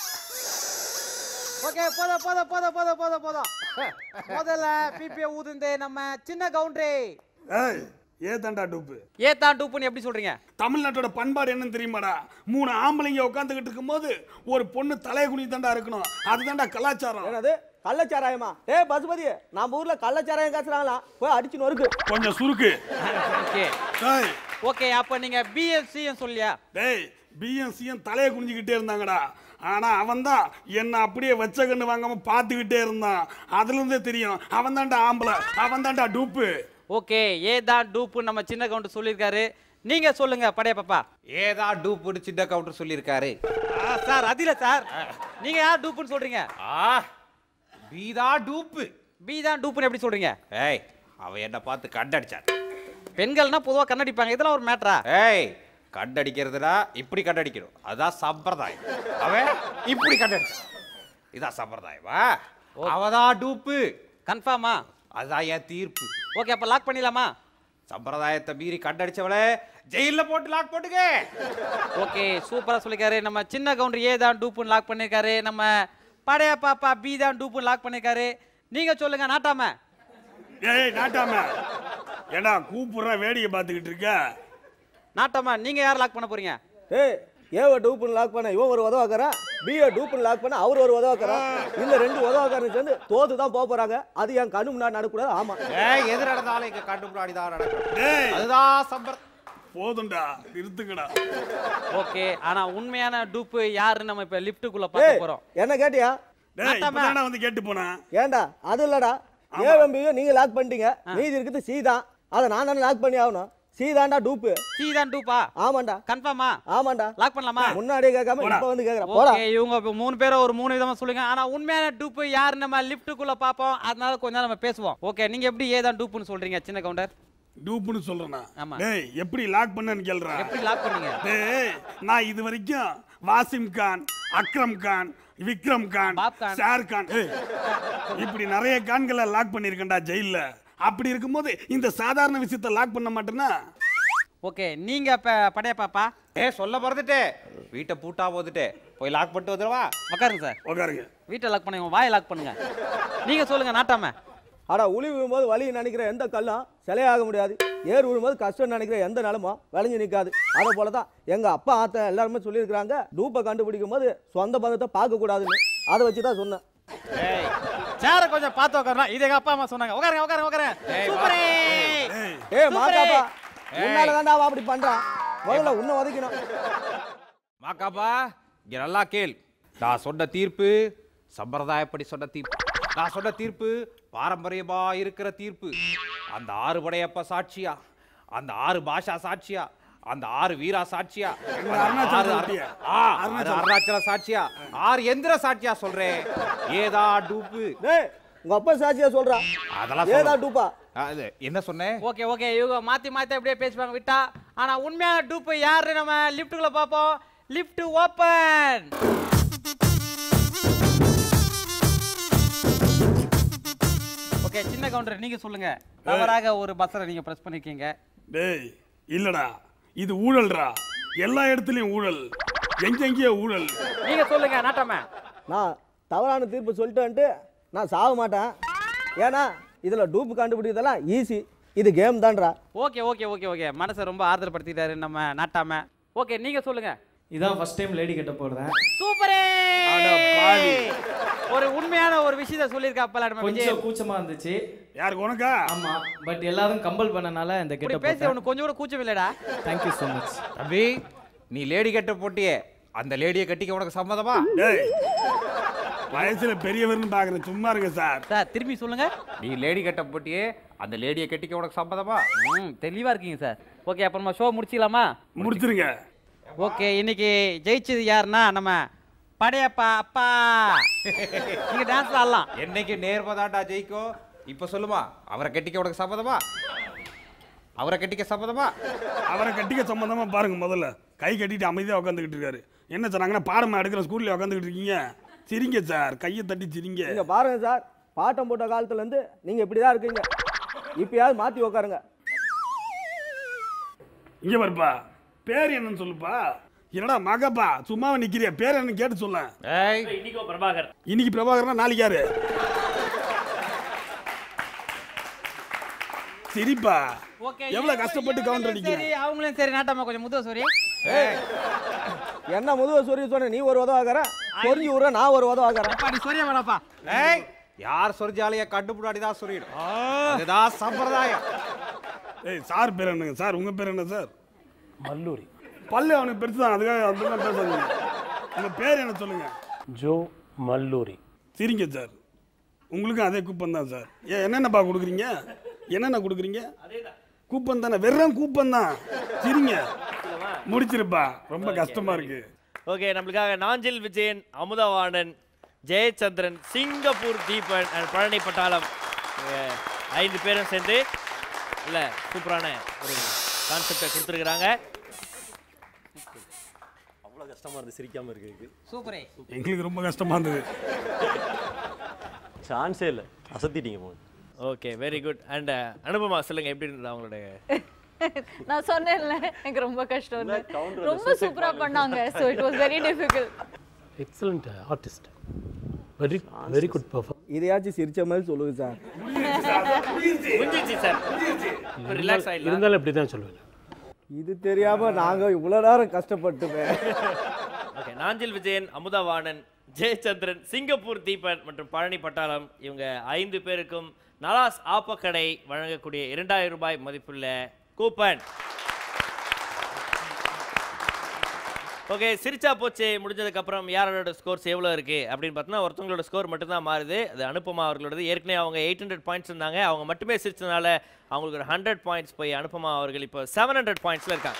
ஓகே போதும் போதும் போதும் போதும் போதும் போதும் முதல்ல பிபியை ஊதுந்து நம்ம சின்ன கவுண்டரே ஏய் ஏதாண்டா டூப்பு ஏத்தான் டூப்புன்னு எப்படி சொல்றீங்க தமிழ்நாட்டோட பண்பாடு என்னன்னு தெரியுமாடா மூணு ஆம்பளைங்க உட்காந்துக்கிட்டு இருக்கும்போது ஒரு பொண்ணு தலைய குனி தாண்டா இருக்கணும் அதுதான்டா கலாச்சாரம் என்னது கள்ளச்சாராயமா ஏய் பசுபதி நம்ம ஊர்ல கள்ளச்சாராயம் காசுறாங்களா போய் அடிச்சு நொறுக்கு கொஞ்சம் சுருக்கு ஓகே ஏய் ஓகே அப்ப நீங்க பிஎஃப்சி சொல்லியா டேய் பிஎன்சியும் தலையை குனிஞ்சுக்கிட்டே இருந்தாங்கடா ஆனா அவன் தான் என்ன அப்படியே வச்ச கண்ணு வாங்காம பார்த்துக்கிட்டே இருந்தான் அதுல இருந்தே தெரியும் அவன் தான்டா ஆம்பளை அவன் தான்டா டூப்பு ஓகே ஏதான் டூப்பு நம்ம சின்ன கவுண்டர் சொல்லியிருக்காரு நீங்க சொல்லுங்க படைய பாப்பா ஏதா டூப் சின்ன கவுண்டர் சொல்லியிருக்காரு ஆ, சார் அதில சார் நீங்க யார் டூப்புன்னு சொல்றீங்க ஆ பீதா டூப்பு பி தான் டூப்புன்னு எப்படி சொல்றீங்க ஏய் அவன் என்ன பார்த்து கண்டடிச்சான் பெண்கள்னா பொதுவா கண்ணடிப்பாங்க இதெல்லாம் ஒரு மேட்ரா ஏய் கண்டடிக்கிறதுனா இப்படி கண்டடிக்கணும் அதான் சம்பிரதாயம் அவன் இப்படி கண்டடிச்சான் இதான் சம்பிரதாயமா அவதான் டூப்பு கன்ஃபார்மா அதுதான் என் தீர்ப்பு ஓகே அப்ப லாக் பண்ணிடலாமா சம்பிரதாயத்தை மீறி கண்டடிச்சவளே ஜெயில்ல போட்டு லாக் போட்டுக்க ஓகே சூப்பரா சொல்லிருக்காரு நம்ம சின்ன கவுண்டர் ஏ தான் டூப்புன்னு லாக் பண்ணிருக்காரு நம்ம படைய பாப்பா பி தான் டூப்புன்னு லாக் பண்ணிருக்காரு நீங்க சொல்லுங்க நாட்டாம ஏய் நாட்டாம ஏடா கூப்பிடுற வேடிக்கை பார்த்துக்கிட்டு இருக்க நாட்டாம நீங்க யார் லாக் பண்ண போறீங்க ஏய் ஏவ டூப்புன்னு லாக் பண்ண இவன் ஒரு உதவாக்காரன் பிஏ டூப்புன்னு லாக் பண்ண அவர் ஒரு உதவாக்காரன் இந்த ரெண்டு உதவாக்காரன் சேர்ந்து தோத்து தான் போக போறாங்க அது என் கண்ணு முன்னாடி நடக்கூடாது ஆமா ஏய் எது நடந்தாலும் இங்க கண்டு முன்னாடி தான் நடக்கும் டேய் அதுதான் சம்பர போதும்டா நிறுத்துக்கடா ஓகே ஆனா உண்மையான டூப்பு யாருன்னு நம்ம இப்ப லிஃப்ட்டுக்குள்ள ஏய் பார்க்க போறோம் என்ன கேட்டியா டேய் இப்பதான்டா வந்து கேட்டு போனேன் ஏன்டா அது இல்லடா ஏவன் பியும் நீங்க லாக் பண்ணிட்டீங்க மீதி இருக்குது சி தான் அதை நான் தானே லாக் பண்ணி ஆகணும் சி தான்டா டூப்பு சி தான் டூப்பா ஆமாண்டா கன்ஃபார்மா ஆமாண்டா லாக் பண்ணலாமா முன்னாடியே கேட்காம இப்ப வந்து கேக்குறேன் போடா ஓகே இவங்க இப்ப மூணு பேரும் ஒரு மூணு விதமா சொல்லுங்க ஆனா உண்மையான டூப்பு யாரு நம்ம லிஃப்ட்டுக்குள்ள பாப்போம் அதனால கொஞ்ச நேரம் நம்ம பேசுவோம் ஓகே நீங்க எப்படி ஏதான் டூப்புன்னு சொல்றீங்க சின்ன கவுண்டர் டூப்புன்னு சொல்றேனா ஆமா. டேய் எப்படி லாக் பண்ணேன்னு கேள்றா எப்படி லாக் பண்ணீங்க டேய் நான் இது வரைக்கும் வாசிம் கான் அக்ரம் கான் விக்ரம் கான் கான். ஷார் கான் ஏய், இப்படி நிறைய கான்களை லாக் பண்ணியிருக்கேன்டா ஜெயில்ல அப்படி இருக்கும்போது இந்த சாதாரண விஷயத்தை லாக் பண்ண மாட்டேன்னா ஓகே நீங்க இப்ப படைய பாப்பா ஏ சொல்ல மறந்துட்டே வீட்டை பூட்டா போதுட்டே போய் லாக் பண்ணிட்டு வந்துடவா உட்காருங்க சார் உட்காருங்க வீட்டை லாக் பண்ணுங்க வாயை லாக் பண்ணுங்க நீங்க சொல்லுங்க நாட்டாம அட உளி விழும்போது வலி நினைக்கிற எந்த கல்லும் சிலையாக முடியாது ஏர் விழும்போது கஷ்டம் நினைக்கிற எந்த நிலமும் விளைஞ்சு நிற்காது அதை போல தான் எங்கள் அப்பா ஆத்த எல்லாருமே சொல்லியிருக்கிறாங்க டூப்பை கண்டுபிடிக்கும் போது சொந்த பந்தத்தை பார்க்கக்கூடாதுன்னு அதை வச்சு தான் சொன்னேன் ஏய் சேர கொஞ்சம் பார்த்து உட்காரணும் இது எங்க அப்பா அம்மா சொன்னாங்க உட்காருங்க உட்காருங்க உட்காருங்க சூப்பரே ஏ மாக்காப்பா உன்னால தான்டா அவன் அப்படி பண்றான் முதல்ல உன்னை உதைக்கணும் மாக்காப்பா இங்க நல்லா கேள் நான் சொன்ன தீர்ப்பு சம்பிரதாயப்படி சொன்ன தீர்ப்பு நான் சொன்ன தீர்ப்பு பாரம்பரியமா இருக்கிற தீர்ப்பு அந்த ஆறு படையப்ப சாட்சியா அந்த ஆறு பாஷா சாட்சியா அந்த ஆறு வீரா சாட்சியா அந்த அருணாச்சல ஆறு சாட்சியா? ஆ, ஆறு அருணாச்சல சாட்சியா ஆறு எந்திர சாட்சியா சொல்றேன் ஏதா டூப்பு டேய் உங்க அப்பா சாட்சியா சொல்றான் அதெல்லாம் ஏதா சொல்லணும். டூப்பா அது என்ன சொன்னேன் ஓகே ஓகே இவங்க மாத்தி மாத்தி அப்படியே பேசுவாங்க விட்டா ஆனா உண்மையான டூப்பு யாரு நம்ம லிஃப்ட்டுக்குள்ள பார்ப்போம் லிஃப்ட் ஓபன் ஓகே சின்ன கவுண்டர் நீங்க சொல்லுங்க தவறாக ஒரு பஸ்ஸரை நீங்க பிரஸ் பண்ணிருக்கீங்க டேய் இல்லடா இது ஊழல்டா எல்லா இடத்துலயும் ஊழல் எங்கெங்கேயோ ஊழல் நீங்க சொல்லுங்க நாட்டாம நான் தவறான தீர்ப்பு சொல்லிட்டேன்ட்டு நான் சாக மாட்டேன் ஏன்னா இதில் டூப்பு கண்டுபிடிக்கிறதெல்லாம் ஈஸி இது கேம் தான்டா ஓகே ஓகே ஓகே ஓகே மனசை ரொம்ப ஆறுதல் படுத்திட்டாரு நம்ம நாட்டாம ஓகே நீங்க சொல்லுங்க இதான் ஃபர்ஸ்ட் டைம் லேடி கட்ட போடுறேன் சூப்பரே அட பாவி. ஒரு உண்மையான ஒரு விஷயத்த சொல்லியிருக்காப்பல நம்ம விஜய் கொஞ்சம் கூச்சமா இருந்துச்சு யாருக்கு உனக்கா ஆமா பட் எல்லாரும் கம்பல் பண்ணனால இந்த இப்படி கெட்ட பேசி போட்டேன் உனக்கு கொஞ்சம் கூட கூச்சம் இல்லடா தேங்க்யூ ஸோ மச் தம்பி நீ லேடி கட்ட போட்டியே அந்த லேடியை கட்டிக்க உனக்கு சம்மதமா டேய் வயசுல பெரியவர்னு பாக்குறேன் சும்மா இருங்க சார் சார் திரும்பி சொல்லுங்க நீ லேடி கட்ட போட்டியே அந்த லேடியை கட்டிக்க உனக்கு சம்மதமா ம் தெளிவா இருக்கீங்க சார் ஓகே அப்ப நம்ம ஷோ முடிச்சிடலாமா முடிச்சிருங்க ஓகே இன்னைக்கு ஜெயிச்சது யாருன்னா நம்ம படையப்பா அப்பா நீங்க டான்ஸ் ஆடலாம் என்னைக்கு நேர்மதாண்டா ஜெயிக்கும் இப்ப சொல்லுமா அவரை கட்டிக்க உனக்கு சம்மதமா அவரை கட்டிக்க சம்மதமா அவரை கட்டிக்க சம்பந்தமா பாருங்க முதல்ல கை கட்டிட்டு அமைதியா உட்காந்துக்கிட்டு இருக்காரு என்ன சொன்னாங்கன்னா பாடமா எடுக்கிற ஸ்கூல்ல உட்காந்துக்கிட்டு இருக்கீங்க சிரிங்க சார் கையை தட்டி சிரிங்க நீங்க பாருங்க சார் பாட்டம் போட்ட காலத்துல இருந்து நீங்க இப்படி தான் இருக்கீங்க இப்பயாவது மாத்தி உட்காருங்க இங்க பாருப்பா பேர் என்னன்னு சொல்லுப்பா என்னடா மகப்பா சும்மாவை நிக்கிறிய பேர் என்னன்னு கேட்டு சொல்ல இன்னைக்கோ பிரபாகர் இன்னைக்கு பிரபாகரனா நாளைக்கு யாரு சிரிப்பா ஓகே எவ்வளவு கஷ்டப்பட்டு கவுண்டர் சரி அடிக்கிறேன் அவங்களும் சரி நாட்டாம கொஞ்சம் முதுவ சோரி என்ன முதுவ சொரிய சொன்ன நீ ஒரு உதவாக்கற சொரிஞ்சு விடுற நான் ஒரு உதவாக்கறேன் அப்பா நீ சொரிய வேணாப்பா ஏய் யார் சொரிஞ்சாலைய கண்டு முன்னாடி தான் சொரியிடும் அதுதான் சம்பிரதாயம் ஏய் சார் பேர் என்னங்க சார் உங்க பேர் என்ன சார் மல்லூரி பல்லு அவனுக்கு பெருசு தான் அதுக்காக அப்படிலாம் பேசாதீங்க உங்க பேர் என்ன சொல்லுங்க ஜோ மல்லூரி சரிங்க சார் உங்களுக்கும் அதே கூப்பன் தான் சார் ஏன் என்னென்னப்பா கொடுக்குறீங்க என்னென்ன கொடுக்குறீங்க கூப்பன் தானே வெறும் கூப்பன் தான் சரிங்க முடிச்சிருப்பா ரொம்ப கஷ்டமா இருக்கு ஓகே நம்மளுக்காக நாஞ்சில் விஜயன் அமுதவாணன் ஜெயச்சந்திரன் சிங்கப்பூர் தீபன் அண்ட் பழனி பட்டாளம் இவங்க ஐந்து பேரும் சேர்ந்து இல்லை சூப்பரான ஒரு கான்செப்டை கொடுத்துருக்குறாங்க அவ்வளோ கஷ்டமாக இருந்து சிரிக்காமல் இருக்கு சூப்பரே எங்களுக்கு ரொம்ப கஷ்டமா இருந்தது சான்ஸே இல்லை அசத்திட்டீங்க போங்க okay very good and Anupama சொல்லுங்க எப்படி இருந்தது அவங்களுடைய நான் சொன்னேன்ல எனக்கு ரொம்ப கஷ்டம் counter ரொம்ப சூப்பரா பண்ணாங்க so it was very difficult excellent artist very very good perform இதையாச்சும் சிரிச்ச மாதிரி சொல்லுங்க சார் முடிஞ்சிச்சு சார் ரிலாக்ஸ் ஆயிடலாம் இருந்தாலும் இப்படி தான் சொல்லுவேன் இது தெரியாம நாங்க இவ்வளவு நேரம் கஷ்டப்பட்டுமே ஓகே நாஞ்சில் விஜயன் அமுதவாணன் ஜெயச்சந்திரன் சிங்கப்பூர் தீபன் மற்றும் பழனி பட்டாளம் இவங்க ஐந்து பேருக்கும் நலாஸ் ஆப்பக்கடை வழங்கக்கூடிய இரண்டாயிரம் ரூபாய் மதிப்புள்ள கூப்பன் ஓகே சிரிச்சா போச்சு முடிஞ்சதுக்கு அப்புறம் யாரோட ஸ்கோர்ஸ் எவ்வளோ இருக்கு அப்படின்னு பார்த்தோன்னா ஒருத்தவங்களோட ஸ்கோர் மட்டும்தான் மாறுது அது அனுப்பமா அவர்களோடது ஏற்கனவே அவங்க எயிட் ஹண்ட்ரட் பாயிண்ட்ஸ் இருந்தாங்க அவங்க மட்டுமே சிரிச்சதுனால அவங்களுக்கு ஒரு ஹண்ட்ரட் பாயிண்ட்ஸ் போய் அனுப்பமா அவர்கள் இப்போ செவன் ஹண்ட்ரட் பாயிண்ட்ஸில் இருக்காங்க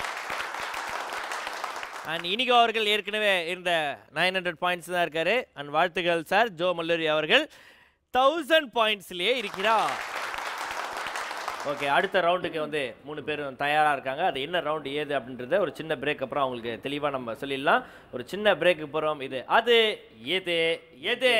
அண்ட் இனிகோ அவர்கள் ஏற்கனவே இருந்த நைன் ஹண்ட்ரட் பாயிண்ட்ஸ் தான் இருக்காரு அண்ட் வாழ்த்துக்கள் சார் ஜோ மல்லூரி அவர்கள் தௌசண்ட் பாயிண்ட்ஸ்லேயே இருக்கிறார் ஓகே அடுத்த ரவுண்டுக்கு வந்து மூணு பேரும் தயாராக இருக்காங்க அது என்ன ரவுண்டு ஏது அப்படின்றத ஒரு சின்ன பிரேக் அப்புறம் அவங்களுக்கு தெளிவாக நம்ம சொல்லிடலாம் ஒரு சின்ன பிரேக்கு போகிறோம் இது அது எது எது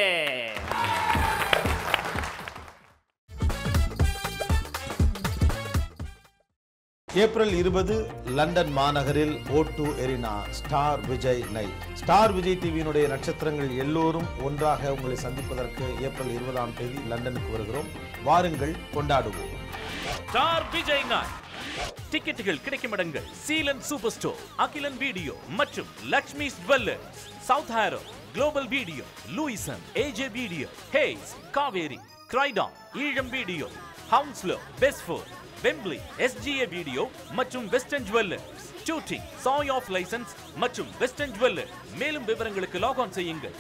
ஏப்ரல் இருபது லண்டன் மாநகரில் O two arena star Vijay night star Vijay டிவியினுடைய நட்சத்திரங்கள் எல்லோரும் ஒன்றாக உங்களை சந்திப்பதற்கு ஏப்ரல் இருபதாம் தேதி லண்டனுக்கு வருகிறோம் வாருங்கள் கொண்டாடுவோம் ஸ்டார் விஜய் நாய் டிக்கெட்டுகள் கிடைக்கும் இடங்கள் Seelan super store Akilan video மற்றும் Lakshmi jewellers South Harrow global video Lewisham AJ video Hayes Kaveri Croydon Eelam video Hounslow பெஸ்ஃபோர் வெம்ப்லி எஸ்ஜிஏ வீடியோ மற்றும் வெஸ்டர்ன் ஜுவல்லர்ஸ் ஷூட்டிங் சாய் ஆஃப் லைசன்ஸ் மற்றும் வெஸ்டர்ன் ஜுவல்லர் மேலும் விவரங்களுக்கு லாக் ஆன் செய்யுங்கள்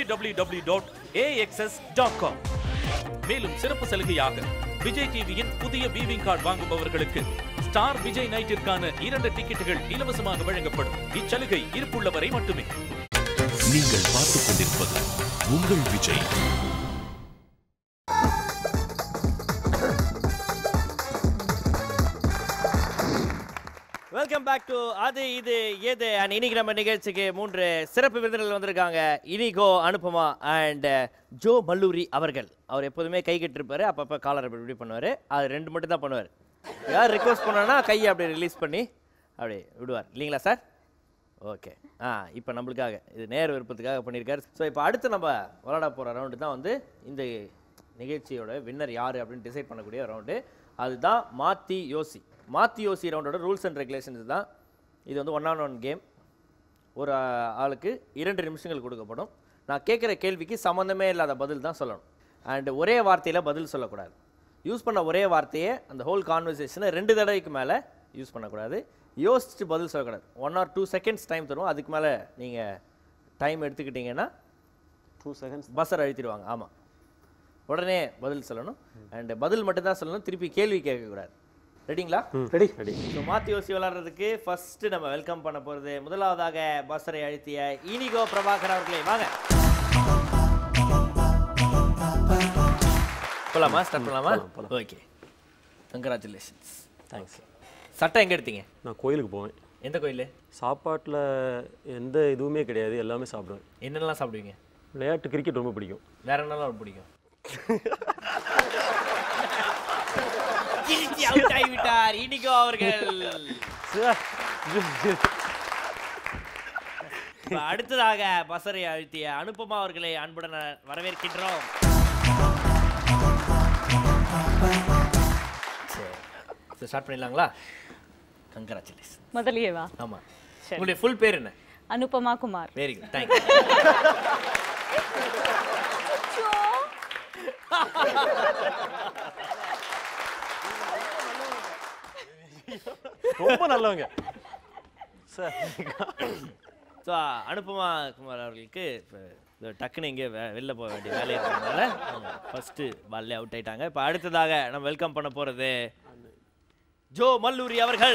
www.axs.com மேலும் சிறப்பு சலுகையாக விஜய் டிவியின் புதிய வீவிங் கார்டு வாங்குபவர்களுக்கு ஸ்டார் விஜய் நைட்டிற்கான இரண்டு டிக்கெட்டுகள் இலவசமாக வழங்கப்படும் இச்சலுகை இருப்புள்ள வரை மட்டுமே நீங்கள் பார்த்துக் கொண்டிருப்பது உங்கள் விஜய் வெல்கம் பேக் டு அது இது ஏது அண்ட் இன்னைக்கு நம்ம நிகழ்ச்சிக்கு மூன்று சிறப்பு விருந்தினர்கள் வந்திருக்காங்க இனிகோ அனுபமா அண்ட் ஜோ மல்லூரி அவர்கள் அவர் எப்போதுமே கை கட்டிருப்பாரு அப்பப்போ காலர் இப்படி இப்படி பண்ணுவார் அது ரெண்டு மட்டும் தான் பண்ணுவார் யார் ரிக்வஸ்ட் பண்ணானா கையை அப்படி ரிலீஸ் பண்ணி அப்படி விடுவார் இல்லைங்களா சார் ஓகே ஆ இப்போ நம்மளுக்காக இது நேர விருப்பத்துக்காக பண்ணியிருக்காரு ஸோ இப்போ அடுத்து நம்ம விளாட போகிற ரவுண்டு தான் வந்து இந்த நிகழ்ச்சியோட வின்னர் யார் அப்படின்னு டிசைட் பண்ணக்கூடிய ரவுண்டு அதுதான் மாத்தி யோசி மாத்தி யோசி ரவுண்டோட ரூல்ஸ் அண்ட் ரெகுலேஷன்ஸ் தான் இது வந்து ஒன் ஆன் ஒன் கேம் ஒரு ஆ- ஆளுக்கு இரண்டு நிமிஷங்கள் கொடுக்கப்படும் நான் கேட்குற கேள்விக்கு சம்மந்தமே இல்லாத பதில் தான் சொல்லணும் அண்ட் ஒரே வார்த்தையில் பதில் சொல்லக்கூடாது யூஸ் பண்ண ஒரே வார்த்தையை அந்த ஹோல் கான்வர்சேஷனை ரெண்டு தடவைக்கு மேலே யூஸ் பண்ணக்கூடாது யோசிச்சுட்டு பதில் சொல்லக்கூடாது one or two seconds time தரும் அதுக்கு மேலே நீங்கள் டைம் எடுத்துக்கிட்டீங்கன்னா டூ செகண்ட்ஸ் பஸ்ஸர் அழுத்திடுவாங்க ஆமாம் உடனே பதில் சொல்லணும் அண்ட் பதில் மட்டும் தான் சொல்லணும் திருப்பி கேள்வி கேட்கக்கூடாது ரெடிங்களா ரெடி ரெடி ஸோ மாற்றி யோசி விளாட்றதுக்கு ஃபர்ஸ்ட் நம்ம வெல்கம் பண்ண போகிறது முதலாவதாக பஸ்ஸரை அழுத்திய இனிகோ பிரபாகர் அவர்களே வாங்க போலாமா ஸ்டார்ட் பண்ணலாமா ஓகே கங்க்ராச்சுலேஷன்ஸ் தேங்க்ஸ் சட்டை எங்கே எடுத்தீங்க நான் கோயிலுக்கு போவேன் எந்த கோயில் சாப்பாட்டில் எந்த இதுவுமே கிடையாது எல்லாமே சாப்பிடுவேன் என்னென்னலாம் சாப்பிடுவீங்க விளையாட்டு கிரிக்கெட் ரொம்ப பிடிக்கும் வேற என்னெல்லாம் ரொம்ப பிடிக்கும் கிழிச்சி அவுட் ஆகிவிட்டார் இனிகோ அவர்கள் இப்ப அடுத்ததாக பசரை அழுத்திய அனுபமா அவர்களை அன்புடன் வரவேற்கின்றோம் சரி ஸ்டார்ட் பண்ணிடலாங்களா கங்க்ராச்சுலேஷன் முதலியே வா ஆமா சரி. உங்களுடைய ஃபுல் பேர் என்ன Anupama Kumar very good thank you ரொம்ப நல்லவங்க சார் ஸோ அனுபமா குமார் அவர்களுக்கு இப்போ இந்த டக்குன்னு இங்கே வெளில போக வேண்டிய வேலை இருக்கிறதுனால ஃபஸ்ட்டு பால்லே அவுட் ஆயிட்டாங்க இப்போ அடுத்ததாக நம்ம வெல்கம் பண்ண போகிறது ஜோ மல்லூரி அவர்கள்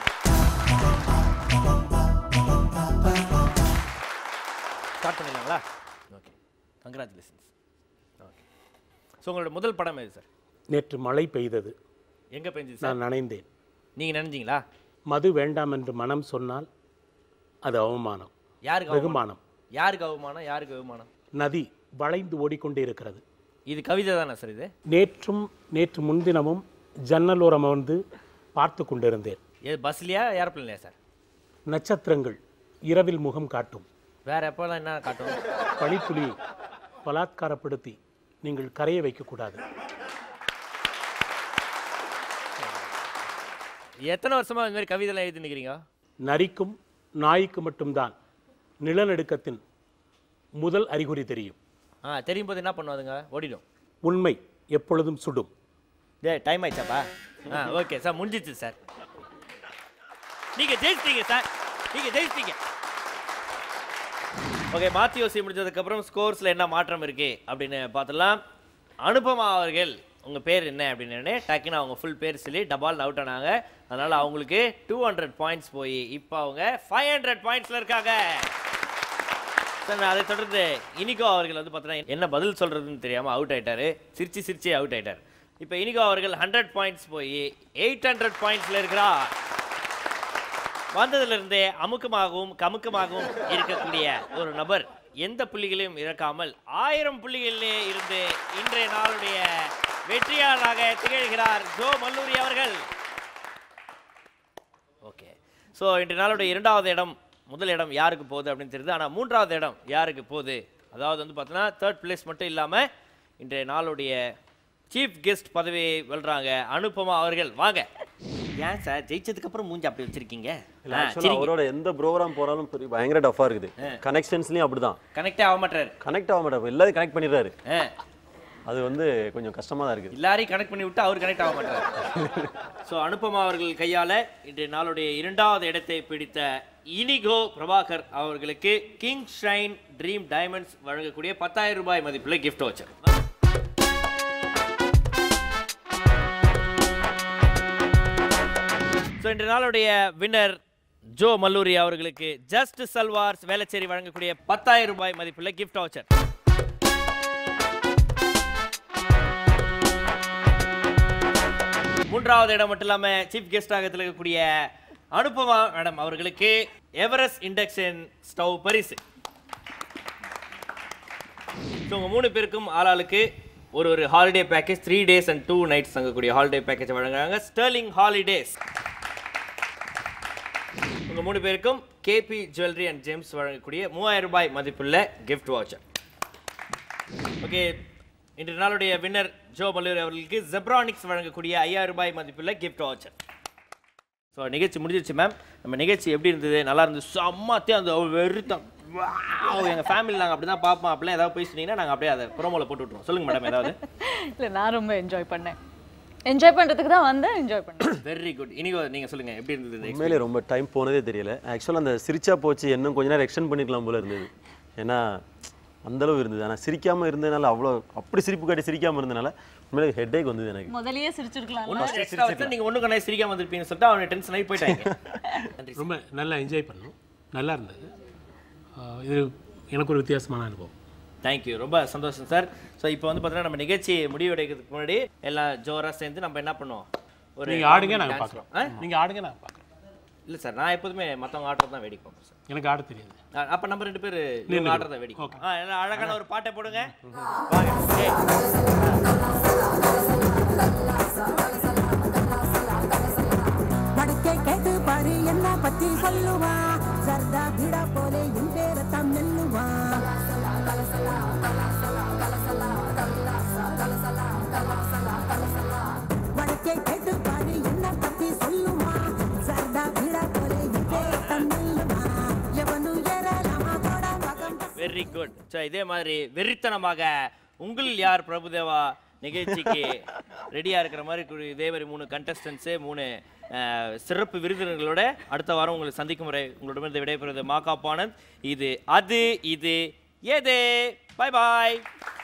ஸ்டார்ட் பண்ணிடலாங்களா ஓகே கங்க்ராச்சுலேஷன்ஸ் ஓகே ஸோ உங்களோட முதல் படம் எது சார் நேற்று மழை பெய்தது எங்கே பெஞ்சது சார் நான் நனைந்தேன் நீங்கள் நினைஞ்சீங்களா மது வேண்டாம் என்று மனம் சொன்னால் அது அவமானம் யாருக்கு அவமானம் வெகுமானம் யாருக்கு அவமானம் யாருக்கு அவமானம் நதி வளைந்து ஓடிக்கொண்டே இருக்கிறது இது கவிதை தானே சார் இது நேற்றும் நேற்று முன்தினமும் ஜன்னலோரம் அமர்ந்து பார்த்து கொண்டிருந்தேன் ஏ பஸ்லையா ஏரோப்ளேன்லையா சார் நட்சத்திரங்கள் இரவில் முகம் காட்டும் வேற எப்போல்லாம் என்ன காட்டும் பனித்துளியை பலாத்காரப்படுத்தி நீங்கள் கரைய வைக்கக்கூடாது எத்தனை வருஷமா இந்த மாதிரி கவிதைலாம் எழுதி நிற்கிறீங்க நரிக்கும் நாய்க்கு மட்டும்தான் நிலநடுக்கத்தின் முதல் அறிகுறி தெரியும் ஆ தெரியும் போது என்ன பண்ணுவாதுங்க ஓடிடும் உண்மை எப்பொழுதும் சுடும் டேய் டைம் ஆயிடுச்சாப்பா ஆ ஓகே சார் முடிஞ்சிச்சு சார் நீங்க ஜெயிச்சிட்டீங்க சார் நீங்க ஜெயிச்சிட்டீங்க ஓகே மாத்தி யோசி முடிஞ்சதுக்கப்புறம் ஸ்கோர்ஸில் என்ன மாற்றம் இருக்கு அப்படின்னு பார்த்துலாம் அனுபமா அவர்கள் உங்கள் பேர் என்ன அப்படின்னு டக்குன்னு அவங்க ஃபுல் பேர் சொல்லி டபால் அவுட் ஆனாங்க அதனால் அவங்களுக்கு டூ ஹண்ட்ரட் பாயிண்ட்ஸ் போய் இப்போ அவங்க ஃபைவ் ஹண்ட்ரட் பாயிண்ட்ஸில் இருக்காங்க சார் அதை தொடர்ந்து இனிகோ அவர்கள் வந்து பார்த்தீங்கன்னா என்ன பதில் சொல்கிறதுன்னு தெரியாமல் அவுட் ஆயிட்டாரு சிரிச்சு சிரிச்சு அவுட் ஆயிட்டார் இப்போ இனிகோ அவர்கள் ஹண்ட்ரட் பாயிண்ட்ஸ் போய் எயிட் ஹண்ட்ரட் பாயிண்ட்ஸில் இருக்கிறார் வந்ததிலிருந்தே அமுக்கமாகவும் கமுக்கமாகவும் இருக்கக்கூடிய ஒரு நபர் எந்த புள்ளிகளையும் இழக்காமல் ஆயிரம் புள்ளிகளிலே இருந்து இன்றைய நாளுடைய வெற்றியாளராக திகழ்கிறார் ஜோ மல்லூரி அவர்கள் ஓகே ஸோ இன்றைய நாளுடைய இரண்டாவது இடம் முதல் இடம் யாருக்கு போகுது அப்படின்னு தெரியுது ஆனால் மூன்றாவது இடம் யாருக்கு போகுது அதாவது வந்து பார்த்தீங்கன்னா தேர்ட் பிளேஸ் மட்டும் இல்லாமல் இன்றைய நாளுடைய சீஃப் கெஸ்ட் பதவியை வெல்றாங்க அனுபமா அவர்கள் வாங்க ஏன் சார் ஜெயிச்சதுக்கு அப்புறம் மூஞ்சி அப்படி வச்சிருக்கீங்க இல்ல, actually அவரோட எந்த ப்ரோக்ராம் போறாலும் பெரிய- பயங்கர டஃபா இருக்குது கனெக்ஷன்ஸ்லயும் அப்படிதான் கனெக்டே ஆக மாட்டாரு கனெக்ட் ஆக மாட்டாரு எல்லாத்தையும் கனெக்ட் பண்ணிடுறாரு அது வந்து கொஞ்சம் கஷ்டமா தான் இருக்குது எல்லாரையும் கனெக்ட் பண்ணி விட்டு அவர் கனெக்ட் ஆக மாட்டார் ஸோ அனுபமா அவர்கள் கையால இன்றைய நாளுடைய இரண்டாவது இடத்தை பிடித்த இனிகோ பிரபாகர் அவர்களுக்கு கிங் ஷைன் ட்ரீம் டைமண்ட்ஸ் வழங்கக்கூடிய பத்தாயிரம் ரூபாய் மதிப்புள்ள gift voucher ஸோ இன்றைய நாளுடைய வின்னர் ஜோ மல்லூரி அவர்களுக்கு ஜஸ்ட் சல்வார்ஸ் வேளச்சேரி வழங்கக்கூடிய பத்தாயிரம் ரூபாய் மதிப்புள்ள gift voucher மூன்றாவது இடம் மட்டும் இல்லாம சீஃப் கெஸ்டாக திலகக்கூடிய அனுபமா மேடம் அவர்களுக்கு எவரெஸ்ட் இண்டக்ஷன் ஸ்டவ் பரிசு ஸோ உங்கள் மூணு பேருக்கும் ஆளாளுக்கு ஒரு ஒரு holiday package three days and two nights தங்கக்கூடிய ஹாலிடே பேக்கேஜ் வழங்குறாங்க ஸ்டர்லிங் ஹாலிடேஸ் உங்கள் மூணு பேருக்கும் கேபி ஜுவல்லரி அண்ட் ஜெம்ஸ் வழங்கக்கூடிய மூவாயிரம் ரூபாய் மதிப்புள்ள கிஃப்ட் வாட்சர் ஓகே இன்றைய நாளுடைய வின்னர் ஜோ மல்லூர் அவர்களுக்கு ஜெப்ரானிக்ஸ் வழங்கக்கூடிய ஐயாயிரம் ரூபாய் மதிப்புள்ள கிஃப்ட் வாட்சர் ஸோ நிகழ்ச்சி முடிஞ்சிருச்சு மேம் நம்ம நிகழ்ச்சி எப்படி இருந்தது நல்லா இருந்தது செம்மத்தியம் அந்த வெறுத்தம் எங்கள் ஃபேமிலி நாங்கள் அப்படி தான் பார்ப்போம் அப்படிலாம் ஏதாவது போய் சொன்னீங்கன்னா நாங்கள் அப்படியே அதை ப்ரோமோவில் போட்டு விட்ருவோம் சொல்லுங்கள் மேடம் ஏதாவது இல்லை நான் ரொம்ப என்ஜாய் பண்ணேன் என்ஜாய் பண்ணுறதுக்கு தான் வந்தேன் என்ஜாய் பண்ணேன் வெரி குட் இனிகோ நீங்கள் சொல்லுங்கள் எப்படி இருந்தது இந்த உண்மையிலே ரொம்ப டைம் போனதே தெரியல ஆக்சுவலாக அந்த சிரிச்சா போச்சு இன்னும் கொஞ்ச நேரம் எக்ஸ்டெண்ட் பண்ணிக்கலாம் போல இருந்தது ஏன்னா அந்த அளவு இருந்தது ஆனால் சிரிக்காம இருந்ததுனால அவ்வளோ அப்படி சிரிப்பு காட்டி சிரிக்காம இருந்ததுனால உண்மையிலே ஹெட்டேக் வந்தது எனக்கு முதல்லயே சிரிச்சிருக்கலாம் ஒன்றும் எக்ஸ்ட்ரா வச்சு நீங்கள் ஒன்றும் கண்ணே சிரிக்காம வந்திருப்பீங்கன்னு சொல்லிட்டு அவனை டென்ஷன் ஆகி போயிட்டாங்க ரொம்ப நல்லா என்ஜாய் பண்ணோம் நல்லா இருந்தது ஆஹ் இது எனக்கு ஒரு வித்தியாசமான அனுபவம் தேங்க்யூ ரொம்ப சந்தோஷம் சார் ஸோ இப்போ வந்து பார்த்தீங்கன்னா நம்ம நிகழ்ச்சி முடிவடைக்கிறதுக்கு முன்னாடி எல்லாம் ஜோராக சேர்ந்து நம்ம என்ன பண்ணுவோம் நீங்க ஆடுங்க, comedy நாங்க dance பார்க்குறோம். ஆ? நீங்க ஆடுங்க, நாங்க பார்க்குறோம். இல்லை சார் நான் எப்போதுமே மற்றவங்க ஆடுறது தான் வேடிக்கை பார்ப்பேன் சார் எனக்கு ஆட தெரியாது ஆ, அப்ப நம்ம ரெண்டு பேர் நின்னுடுவோம். ஆடுறத வெடிக்கும் ஆ எல்லாம் அழகான ஒரு பாட்டை போடுங்க வாங்க ஏய். வடக்கே கேட்டு பாரு என்ன பத்தி சொல்லுவா சர்தா பிடா போலே என் பேரை தான் மெல்லுவா வடக்கே கேட்டு பாரு என்ன பத்தி சொல்லுவா சர்தா பிடா போலே என் பேரை தான் மெல்லுவா எவனு ஏறலாமா கூட மகம் வெரி குட் ஸோ இதே மாதிரி வெறித்தனமாக உங்கள் யார் பிரபுதேவா நிகழ்ச்சிக்கு ரெடியாக இருக்கிற மாதிரி கு- இதே மாதிரி மூணு கண்டஸ்டன்ஸு மூணு அஹ், சிறப்பு விருந்தினர்களோட அடுத்த வாரம் உங்களை சந்திக்கும் முறை உங்களிடமிருந்து விடைபெறுவது மாகாப்பானந்த் இது அது இது எது பை பாய்